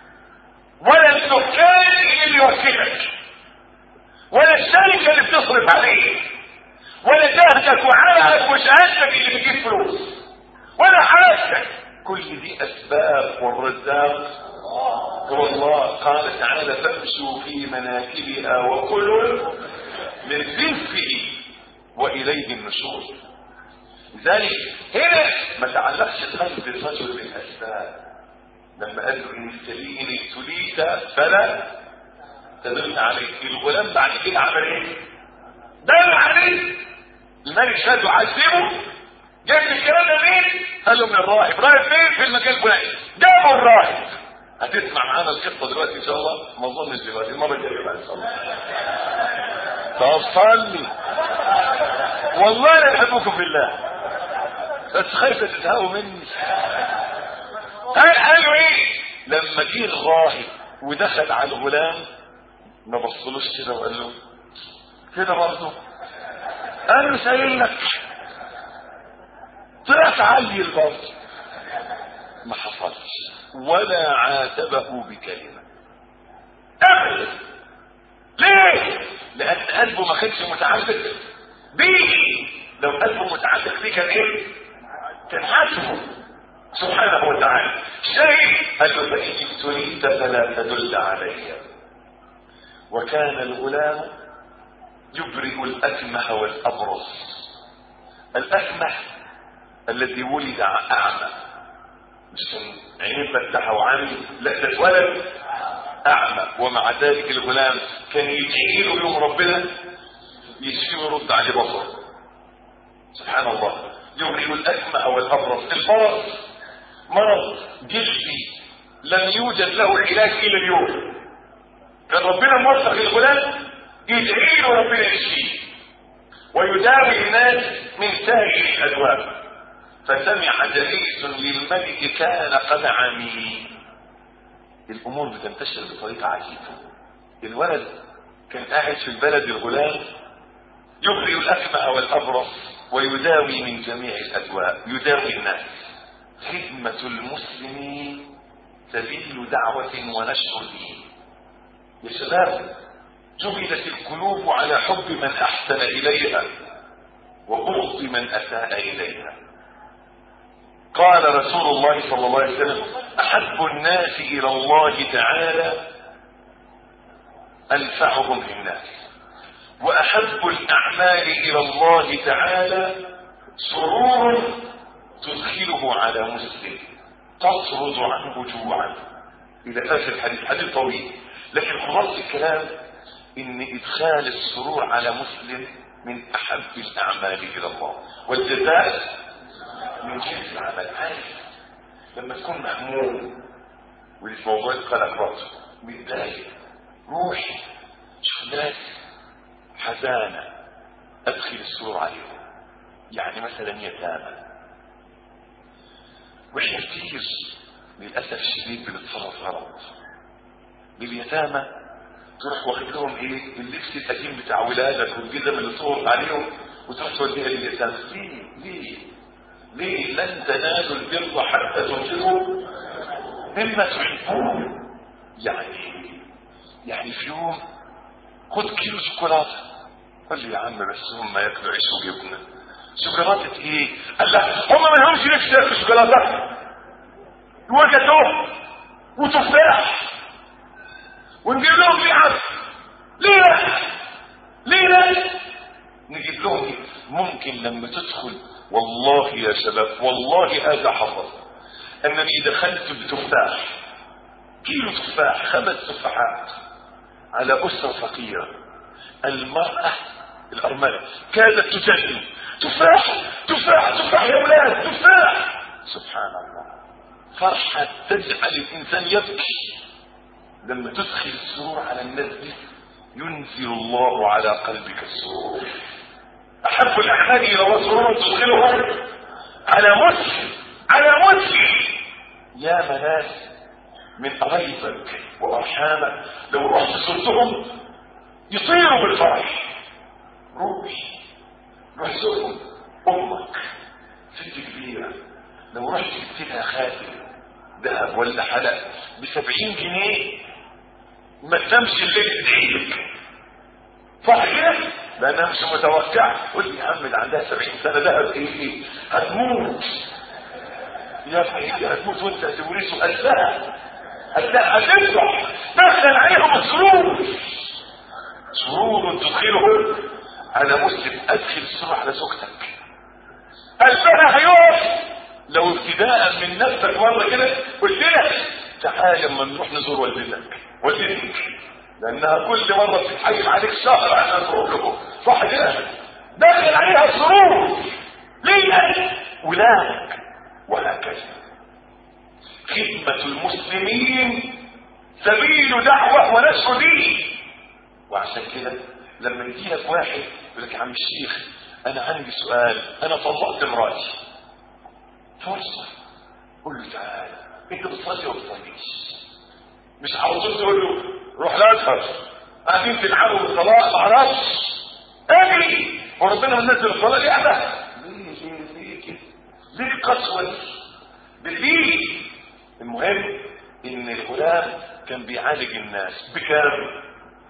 ولا الدكان اللي يوكلك ولا الشركه اللي بتصرف عليك ولا جهدك وعرقك وشهادتك اللي بتجيب فلوس ولا حاجتك كل دي اسباب والرزاق هو الله قال تعالى فامشوا في مناكبها وكلوا من رزقه واليه النشور لذلك هنا ما تعلقش قلب الرجل بالاسباب لما قال له ان ابتليني ابتليت فلا تدل عليك الغلام بعد كده عمل ايه؟ دل عليه الملك شاد عذبه جاب الكلام ده منين؟ قال له من الراهب راهب فين؟ في المكان الفلاني جابوا الراهب هتسمع معانا القصه دلوقتي ان شاء الله ما اظنش دلوقتي المره الجايه بقى ان شاء الله طب صلي والله انا بحبكم في الله بس خايفة تزهقوا مني قال قالوا ايه لما جه الراهب ودخل على الغلام ما بصلوش كده وقال له كده برضه انا مش قايل لك طلعت عيل برضه ما حصلش ولا عاتبه بكلمه ابدا ليه لان قلبه ما كانش متعلق بيه لو قلبه متعلق بيه كان ايه كان حاسبه سبحانه وتعالى شيء قال له فإن ابتليت فلا تدل علي وكان الغلام يبرئ الأكمه والأبرص الأكمه الذي ولد أعمى مش كان عينيه فتحة وعامي لا ده اتولد أعمى ومع ذلك الغلام كان يجي له يوم ربنا يشفيه ويرد عليه بصره سبحان الله يبرئ الأكمه والأبرص البرص مرض جلدي لم يوجد له علاج الى اليوم كان ربنا موفق الغلام يدعي له ربنا يشفيه ويداوي الناس من سائر الادواء فسمع جليس للملك كان قد عمي الامور بتنتشر بطريقه عجيبه الولد كان قاعد في البلد الغلام يبرئ الاكمه والابرص ويداوي من جميع الادواء يداوي الناس خدمة المسلمين سبيل دعوة ونشر دين يا شباب جبلت القلوب على حب من أحسن إليها وبغض من أساء إليها قال رسول الله صلى الله عليه وسلم أحب الناس إلى الله تعالى أنفعهم للناس وأحب الأعمال إلى الله تعالى سرور تدخله على مسلم تطرد عنه جوعا الى اخر الحديث حديث طويل لكن خلاص الكلام ان ادخال السرور على مسلم من احب الاعمال الى الله والجزاء من جنس العمل عارف لما تكون مهموم ودي في موضوع القلق برضه متضايق روح شوف ناس حزانه ادخل السرور عليهم يعني مثلا يتامى واحنا كتير للاسف الشديد بنتصرف غلط باليتامى تروح واخد لهم ايه اللبس القديم بتاع ولادك والجزم اللي صور عليهم وتروح توديها لليتامى ليه ليه ليه لن تنالوا البر حتى تنفقوا مما تحبون يعني يعني في يوم خد كيلو شوكولاته قال لي يا عم بس هم ياكلوا عيش وجبنه شوكولاته ايه؟ قال لا هم ما لهمش نفس ياكلوا شوكولاته وجاتوه وتفاح ونجيب لهم لعب ليه لا؟ ليه لا؟ نجيب لهم إيه؟ ممكن لما تدخل والله يا شباب والله هذا حصل انني دخلت بتفاح كيلو تفاح خمس تفاحات على اسره فقيره المراه الارمله كادت تجنن تفاح تفاح تفاح يا ولاد تفاح سبحان الله فرحة تجعل الإنسان يبكي لما تدخل السرور على الناس دي ينزل الله على قلبك السرور أحب الأعمال إلى الله سرور تدخله على مسلم على مسلم يا مناس من قرايبك وأرحامك لو رحت زرتهم يطيروا بالفرح روح روح زورهم امك ست كبيره لو رحت جبت لها خاتم ذهب ولا حلق ب 70 جنيه ما تنامش الليل تدعيلك صح كده؟ لانها مش متوقع قول لي يا عم اللي عندها 70 سنه ذهب ايه ايه؟ هتموت يا حبيبي هتموت وانت هتورث قلبها قلبها هتفرح دخل عليهم السرور سرور تدخله على مسلم ادخل السرور على زوجتك قلبها هيقف لو ابتداء من نفسك مره كده قلت لها تعالى اما نروح نزور والدتك والدتك لانها كل مره بتتحايل عليك شهر عشان تروح لكم صح كده داخل عليها السرور ليه ولادك وهكذا خدمة المسلمين سبيل دعوة ونشر دين وعشان كده لما يجي لك واحد يقول لك يا عم الشيخ انا عندي سؤال انا طلقت مراتي فرصة قول له تعالى انت بتصلي ولا بتصليش مش عاوزين تقول له روح الازهر قاعدين تلعبوا بالطلاق ما اعرفش اجري وربنا منزل الصلاه لعبه ليه ليه ليه كده ليه القسوه دي ليه المهم ان الغلام كان بيعالج الناس بكام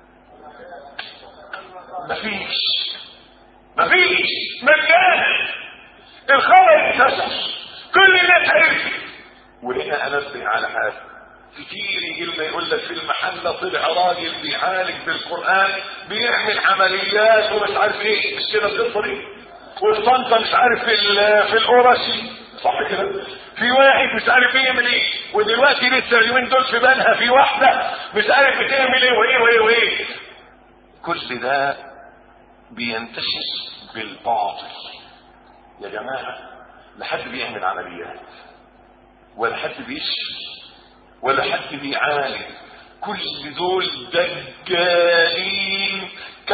مفيش مفيش مجانا الخبر انتشر كل الناس عرفت وهنا انبه على حاجه كتير يجي لنا يقول لك في المحله طلع راجل بيعالج بالقران بيعمل عمليات ومش عارف ايه مش كده القصه دي وفي طنطا مش عارف في ال- في الاورشي صح كده في واحد مش عارف يعمل ايه ودلوقتي لسه اليومين دول في بالها في واحده مش عارف بتعمل ايه وايه وايه وايه كل ده بينتشر بالباطل يا جماعه لا حد بيعمل عمليات ولا حد بيشفي ولا حد بيعالج كل دول دجالين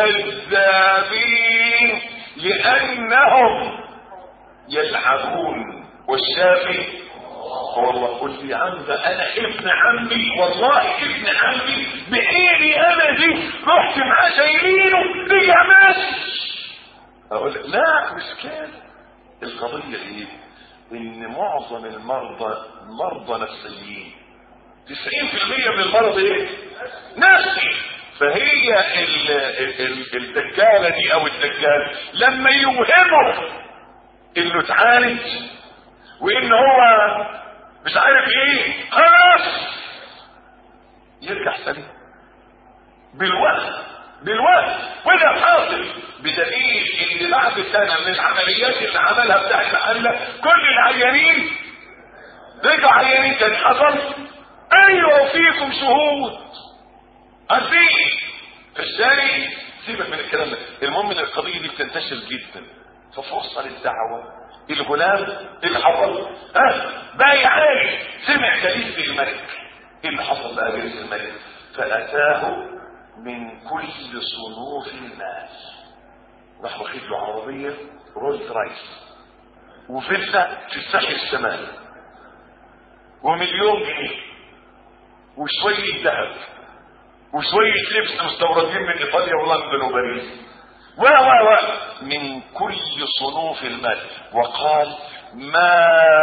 كذابين لانهم يلعبون والشافي والله قل لي عم ده انا ابن عمي والله ابن عمي بعيني انا دي رحت معاه شايلينه رجع ماشي اقول لك لا مش كده القضيه ايه ان معظم المرضى مرضى نفسيين 90% من المرض ايه نفسي فهي ال ال الدجالة دي او الدجال لما يوهمه انه اتعالج وان هو مش عارف ايه خلاص يرجع سليم بالوقت بالوقت وده حاصل بدليل ان بعد سنه من العمليات اللي عملها بتاع المحله كل العيانين رجعوا عيانين كان حصل ايوه وفيكم شهود عارفين فالشاري سيبك من الكلام ده المهم ان القضيه دي بتنتشر جدا ففرصه للدعوه الغلام اللي حصل ها بقى يعالج سمع جليس الملك ايه اللي حصل بقى جليس الملك فاتاه من كل صنوف الناس راح واخد له عربيه رولز رايس وفيلا في الساحل الشمالي ومليون جنيه وشويه ذهب وشويه لبس مستوردين من ايطاليا ولندن وباريس و و و من كل صنوف المال وقال ما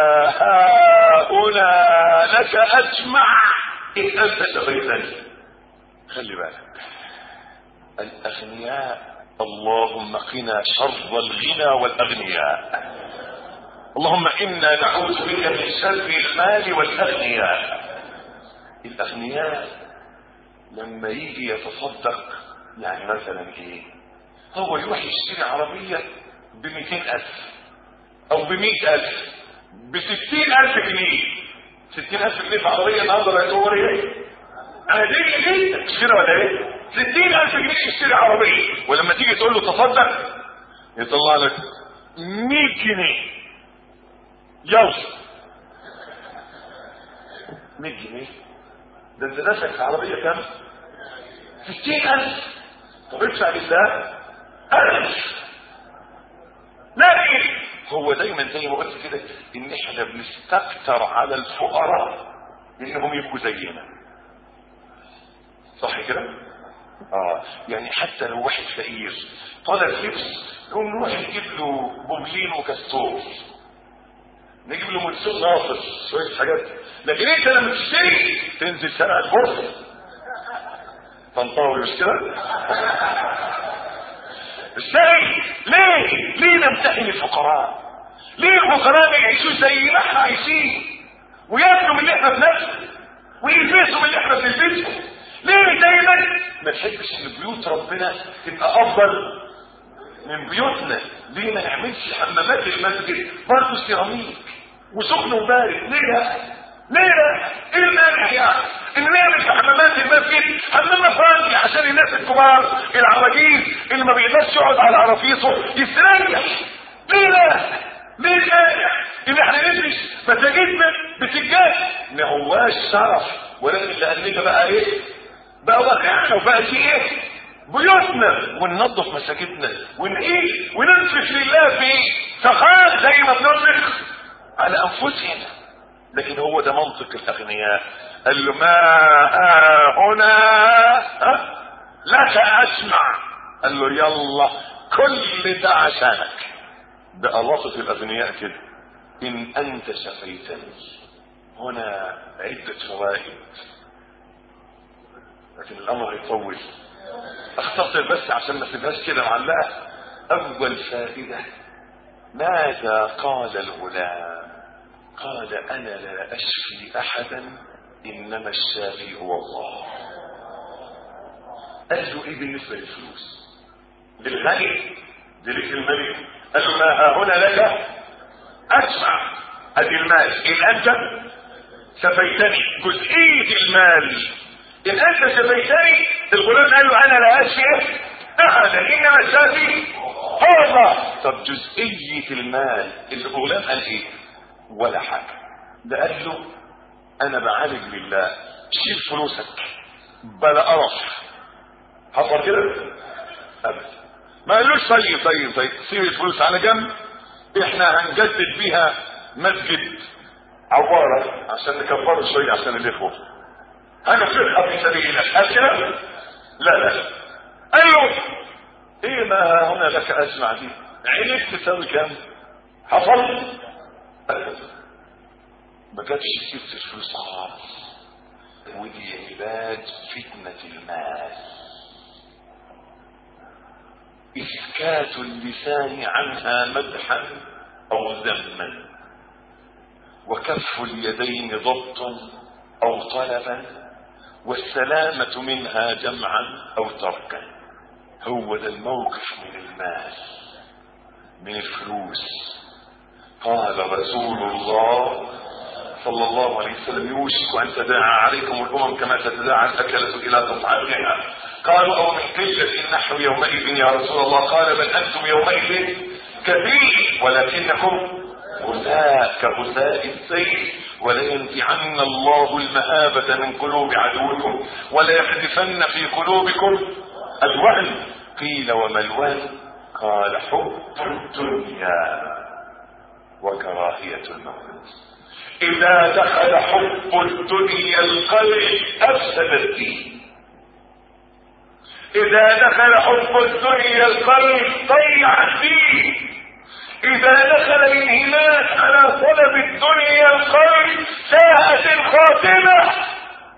هؤلاء لك اجمع ان انت شغيتني خلي بالك الاغنياء اللهم قنا شر الغنى والاغنياء اللهم انا نعوذ بك من شر المال والاغنياء الاغنياء لما يجي يتصدق يعني مثلا ايه هو يروح يشتري عربية بمئتين ألف أو بمئة ألف بستين ألف جنيه ستين ألف جنيه في عربية النهارده بقت هو ايه؟ عادية جدا مش كده ولا ايه؟ ستين ألف جنيه يشتري عربية ولما تيجي تقول له تصدق يطلع لك 100 جنيه يلا 100 جنيه ده انت نفسك في عربية كام؟ 60000 طب ادفع لله ألف لكن هو دايما زي ما قلت كده ان احنا بنستكتر على الفقراء انهم يبقوا زينا صح كده؟ اه يعني حتى لو واحد فقير طالع لبس نقوم نروح نجيب له بوبلين وكاستور نجيب له منسوب ناقص شويه حاجات لكن انت لما تشتري تنزل سرع البورصه تنطوي مش كده؟ ازاي؟ ليه؟ ليه نمتحن الفقراء؟ ليه الفقراء ما يعيشوا زي ما احنا عايشين؟ وياكلوا من اللي احنا بناكله ويلبسوا من اللي احنا بنلبسه ليه دايما ما تحبش ان بيوت ربنا تبقى افضل من بيوتنا ليه ما نعملش حمامات المسجد برضه سيراميك وسخن وبارد ليه لا ليه لا ايه المانع يعني ان نعمل في حمامات المسجد حمام فاضي عشان الناس الكبار العواجيز اللي ما بيقدرش يقعد على عرافيصه يستريح ليه لا ليه المانع ان احنا ندرس مساجدنا بسجاد ما هواش شرف ولكن لاننا بقى ايه بقى واقعنا وبقى في ايه بيوتنا وننظف مساجدنا ونعيش وننفق لله في سخاء زي ما بننفق على انفسنا لكن هو ده منطق الاغنياء قال له ما هنا لك اسمع قال له يلا كل ده عشانك ده وصف الاغنياء كده ان انت شفيتني هنا عدة فوائد لكن الامر يطول اختصر بس عشان ما تبقاش كده معلقه اول فائده ماذا قال الغلام قال انا لا اشفي احدا انما الشافي هو الله قال له ايه بالنسبه للفلوس للغني ذلك الملك قال له ما ها هنا لك اسمع ادي المال ان انت سفيتني جزئيه المال ان انت سفيتني الغلام قال له انا لا اشفي احدا انما الشافي هو الله طب جزئيه المال الغلام قال ايه ولا حاجه ده قال له انا بعالج لله شيل فلوسك بلا قرف حصل كده ابدا ما قالوش طيب طيب طيب سيب الفلوس على جنب احنا هنجدد بيها مسجد عبارة عشان نكبره شوية عشان الاخوة هنفرقها في سبيل الله قال كده لا لا قال له ايه ما هنا لك اسمع دي عينك تساوي كام حصل ما جابش سيرة الفلوس خالص ودي علاج فتنة المال إسكات اللسان عنها مدحا أو ذما وكف اليدين ضبطا أو طلبا والسلامة منها جمعا أو تركا هو ده الموقف من المال من الفلوس قال رسول الله صلى الله عليه وسلم يوشك أن تداعى عليكم الأمم كما تتداعى الأكلة إلى قطعتها قالوا أو من قلة النحو يومئذ يا رسول الله قال بل أنتم يومئذ كثير ولكنكم غثاء كغثاء السيل ولينزعن الله المهابة من قلوب عدوكم وليحذفن في قلوبكم الوهن قيل وما الوهن قال حب الدنيا وكراهية الموت إذا دخل حب الدنيا القلب أفسد الدين إذا دخل حب الدنيا القلب ضيع الدين إذا دخل الانهماك على طلب الدنيا القلب ساءت الخاتمة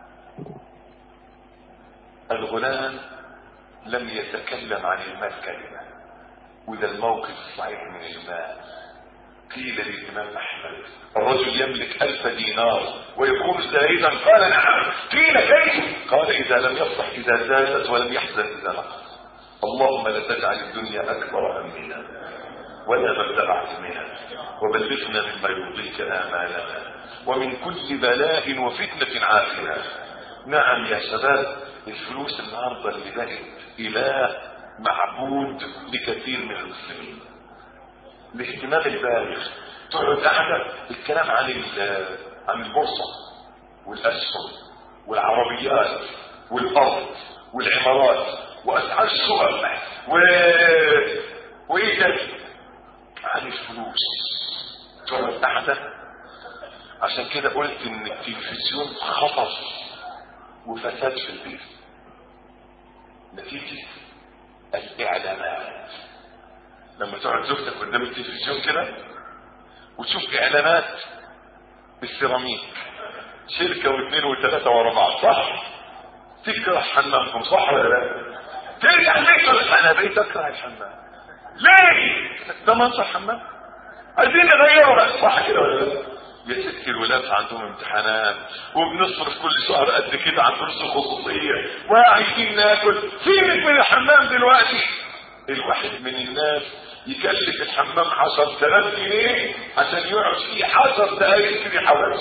الغلام لم يتكلم عن المال كلمة وده الموقف الصحيح من المال قيل للإمام أحمد الرجل يملك ألف دينار ويكون زاهدا قال نعم قيل كيف قال إذا لم يصلح إذا زادت ولم يحزن إذا نقص اللهم لا تجعل الدنيا أكبر همنا ولا مبلغ علمنا وبلغنا مما يرضيك آمالنا ومن كل بلاء وفتنة عافنا نعم يا شباب الفلوس النهاردة اللي بقت إله معبود لكثير من المسلمين الاهتمام البالغ تقعد قاعدة الكلام عن عن البورصة والأسهم والعربيات والأرض والعمارات وأسعار الشقق و... وإيه ده؟ عن الفلوس تقعد قاعدة عشان كده قلت إن التلفزيون خطر وفساد في البيت نتيجة الإعلانات لما تقعد زوجتك قدام التلفزيون كده وتشوف اعلانات بالسيراميك شركة واثنين وثلاثة ورا بعض صح؟ تكره حمامكم صح ولا لا؟ ترجع البيت تقول انا بقيت اكره الحمام ليه؟ ده منظر حمام عايزين نغيره بقى صح كده ولا لا؟ يا ستي الولاد عندهم امتحانات وبنصرف كل شهر قد كده على دروس الخصوصية وعايزين ناكل سيبك من الحمام دلوقتي الواحد من الناس يكلف الحمام عشر تلاف جنيه عشان يقعد فيه عشر دقايق كده حواس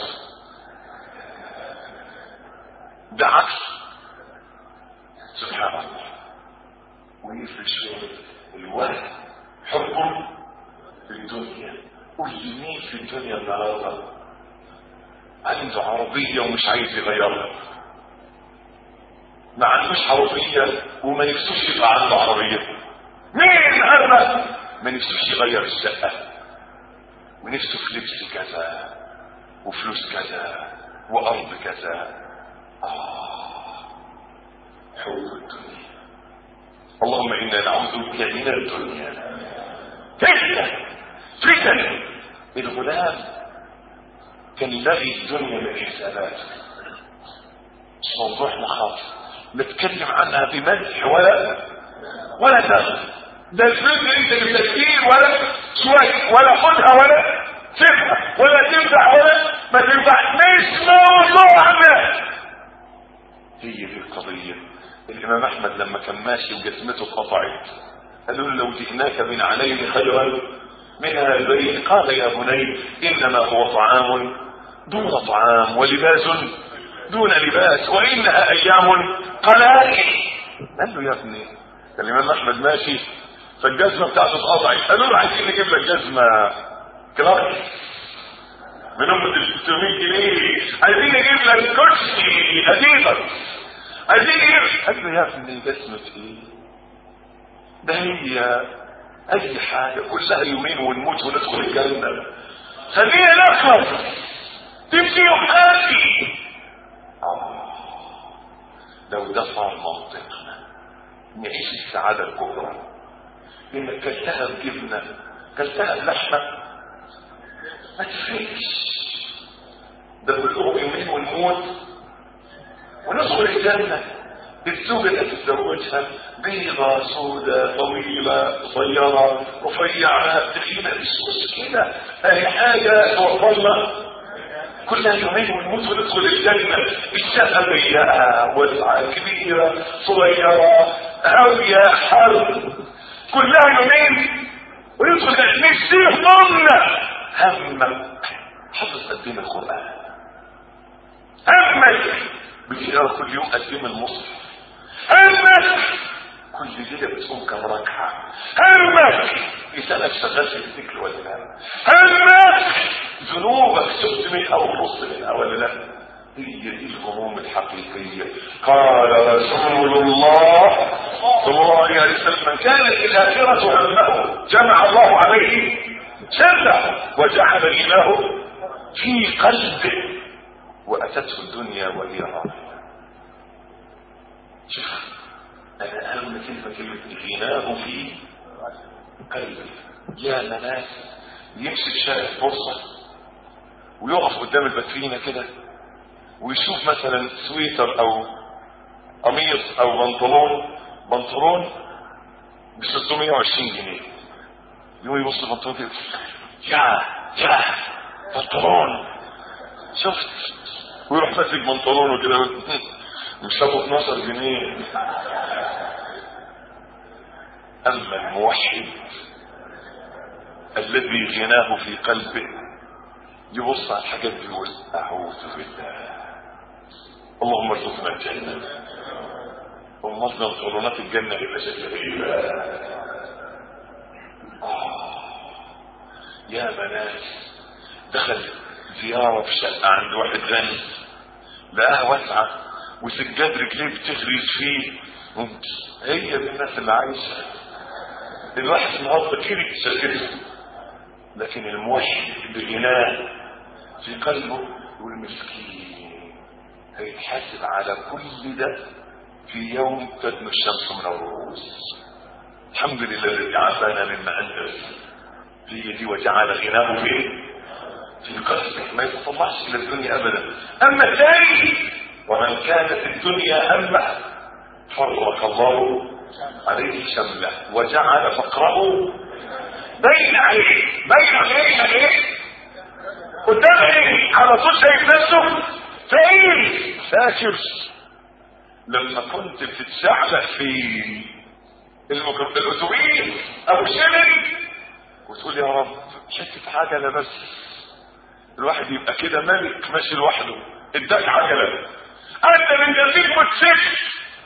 ده عكس سبحان الله ويفرش الوهم حبه في الدنيا قول لي مين في الدنيا النهارده عنده عربيه ومش عايز يغيرها ما عندوش عربيه وما نفسوش يبقى عنده عربيه مين هذا ما نفسوش يغير الشقة ونفسه في لبس كذا وفلوس كذا وأرض كذا آه حب الدنيا اللهم انا نعوذ بك من الدنيا فتنة فتن الغلام كان لغي الدنيا من حساباته مش موضوعنا خالص نتكلم عنها بمدح ولا ولا دخل ده الفلوس اللي انت بتكتير ولا شوية ولا خدها ولا سيبها ولا تنفع ولا ما تنفع مش موضوعنا هي دي القضية الامام احمد لما كان ماشي وجسمته اتقطعت قالوا له لو جئناك من عليه خيرا منها البيت قال يا بني انما هو طعام دون طعام ولباس دون لباس وانها ايام قلائل قال له يا ابني الامام احمد ماشي فالجزمه بتاعته اتقطعت قالوا له عايزين نجيب لك جزمه كلارك من ام 600 جنيه عايزين نجيب لك كرسي اديداس عايزين نجيب قال له يا ابني جزمه ايه ده هي اي حاجه كلها يومين ونموت وندخل الجنه خلينا نخلص تمشي وحافي لو ده صار منطقنا نعيش السعادة الكبرى انك كلتها بجبنة كلتها بلحمة ما تفرقش ده كلهم يومين ونموت وندخل الجنة الزوجة اللي تتزوجها بيضة سودة طويلة قصيرة رفيعة تخينة مش مشكلة هي حاجة توفرنا كلها يومين ونموت وندخل الجنة الشقة ضيقة واسعة كبيرة صغيرة هاوية حرب كلها يومين وندخل الجنة مش دي همنا همك حفظ قديم القرآن همك بتقرا كل يوم قديم المصحف همك كل ليلة بتقوم كم ركعة همك لسانك شغال في الذكر ولا لا همك ذنوبك شفت منها ونص منها ولا لا هي دي الهموم الحقيقية قال رسول الله صلى الله عليه وسلم من كانت الآخرة همه جمع الله عليه شره وجعل غناه في قلبه وأتته الدنيا وهي راضية شوف أنا أهم كلمة كلمة غناه في قلبي يا ناس يمسك شارع فرصة ويقف قدام الباترينا كده ويشوف مثلا سويتر او قميص او بنطلون بنطلون ب 620 جنيه يقوم يبص البنطلون كده يا يا بنطلون شفت ويروح ماسك بنطلونه كده مش ابو 12 جنيه اما الموحد الذي غناه في قلبه يبص على الحاجات دي يقول اعوذ بالله اللهم ارزقنا الجنه ومصدر طرونات الجنه يبقى شكلها يا مناس دخل زياره في شقه عند واحد غني لقاها واسعه وسجاد رجليه بتغرز فيه هي دي الناس اللي عايشه الواحد النهارده كده شكله لكن الموحد بغناه في قلبه يقول مسكين هيتحاسب على كل ده في يوم تدنو الشمس من الرؤوس الحمد لله الذي عافانا مما انزل في يدي وجعل غناه فيه في قلبه ما يتطلعش الى الدنيا ابدا اما الثاني ومن كانت الدنيا همه فرق الله عليه شمله وجعل فقره بين عليه بين عليه عليه قدام عيني على طول شايف نفسه فقير فاكر لما كنت بتتشعلق في الميكروب الاتوبيس او شمل وتقول يا رب حته عجله بس الواحد يبقى كده ملك ماشي لوحده اداك عجله انت من جديد موتوسيكل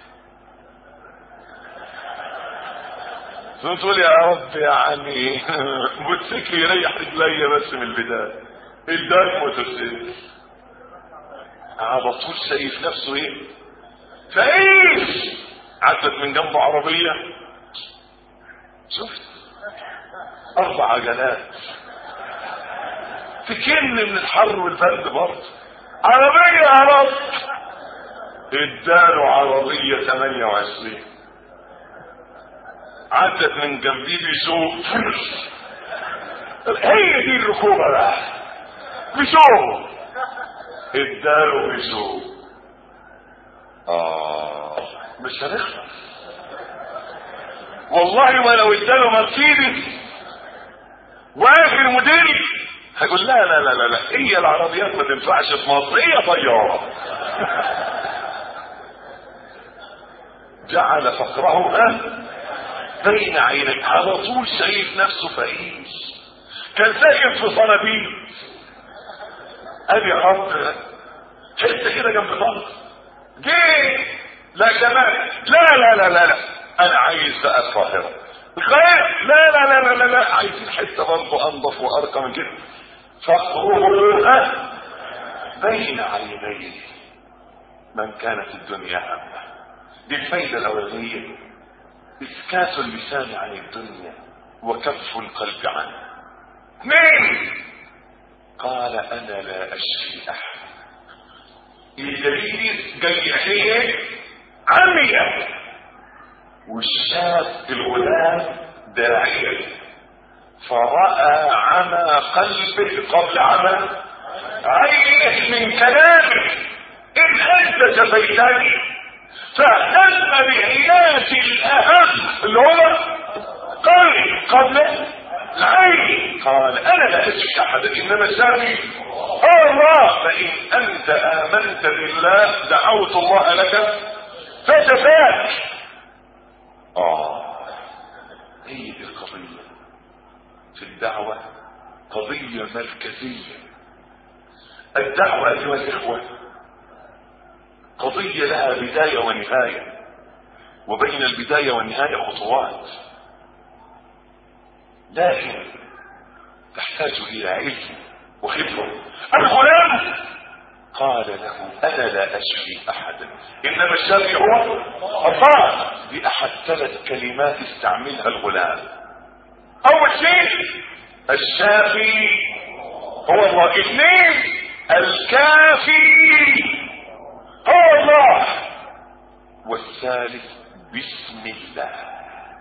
تقول يا رب يعني موتوسيكل يريح رجليا بس من البدايه اداك موتوسيكل على طول شايف نفسه ايه فايش عدت من جنبه عربيه شفت اربع عجلات تكن من الحر والبرد برضه عربيه يا رب اداله عربيه 28 عدت من جنبي بيسوق هي دي الركوبة بقى بيسوق اداله بيسوق اه مش هنخلص والله ما لو اداله مرسيدس واخر موديل هيقول لا لا لا لا لا هي العربيات ما تنفعش في مصر هي طياره جعل فقره بين عينيه على طول شايف نفسه فقير كان ساكن في صنابيط ادي خط حته كده جنب خط جه لا كمان لا لا لا لا لا انا عايز بقى القاهره القاهره لا لا لا لا لا, لا. عايزين حته برضه انضف وارقى من كده فقره بين عينيه من كانت الدنيا همه دي الفايده الاولانيه اسكات اللسان عن الدنيا وكف القلب عنها اثنين قال انا لا اشفي احد الدليل جاي ايه عمية والشاب الغلام داعية فرأى عمى قلبه قبل عمى عينه من كلامه إن أنت شفيتني فاهتم بعناية الأهم اللي هو قلبي قبل العين قال أنا لا أشفي أحدا إنما الشافي الله فإن أنت آمنت بالله دعوت الله لك فشفاك آه هي دي القضية في الدعوة قضية مركزية الدعوة أيها الإخوة قضية لها بداية ونهاية وبين البداية والنهاية خطوات لكن تحتاج إلى علم وخبرة الغلام قال له أنا لا أشفي أحدا إنما الشافي هو الله بأحد ثلاث كلمات استعملها الغلام أول شيء الشافي هو الله اثنين الكافي هو الله والثالث بسم الله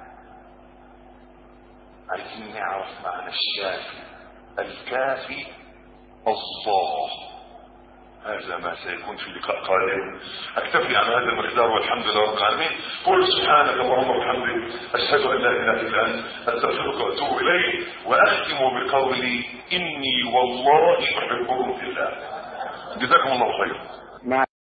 عايزين نعرف معنى الشافي الكافي الله هذا ما سيكون في لقاء قادم اكتفي عن هذا المقدار والحمد لله رب العالمين قل سبحانك اللهم وبحمدك اشهد ان لا اله الا انت استغفرك واتوب اليك واختم بقولي اني والله احبكم في الله جزاكم الله خيرا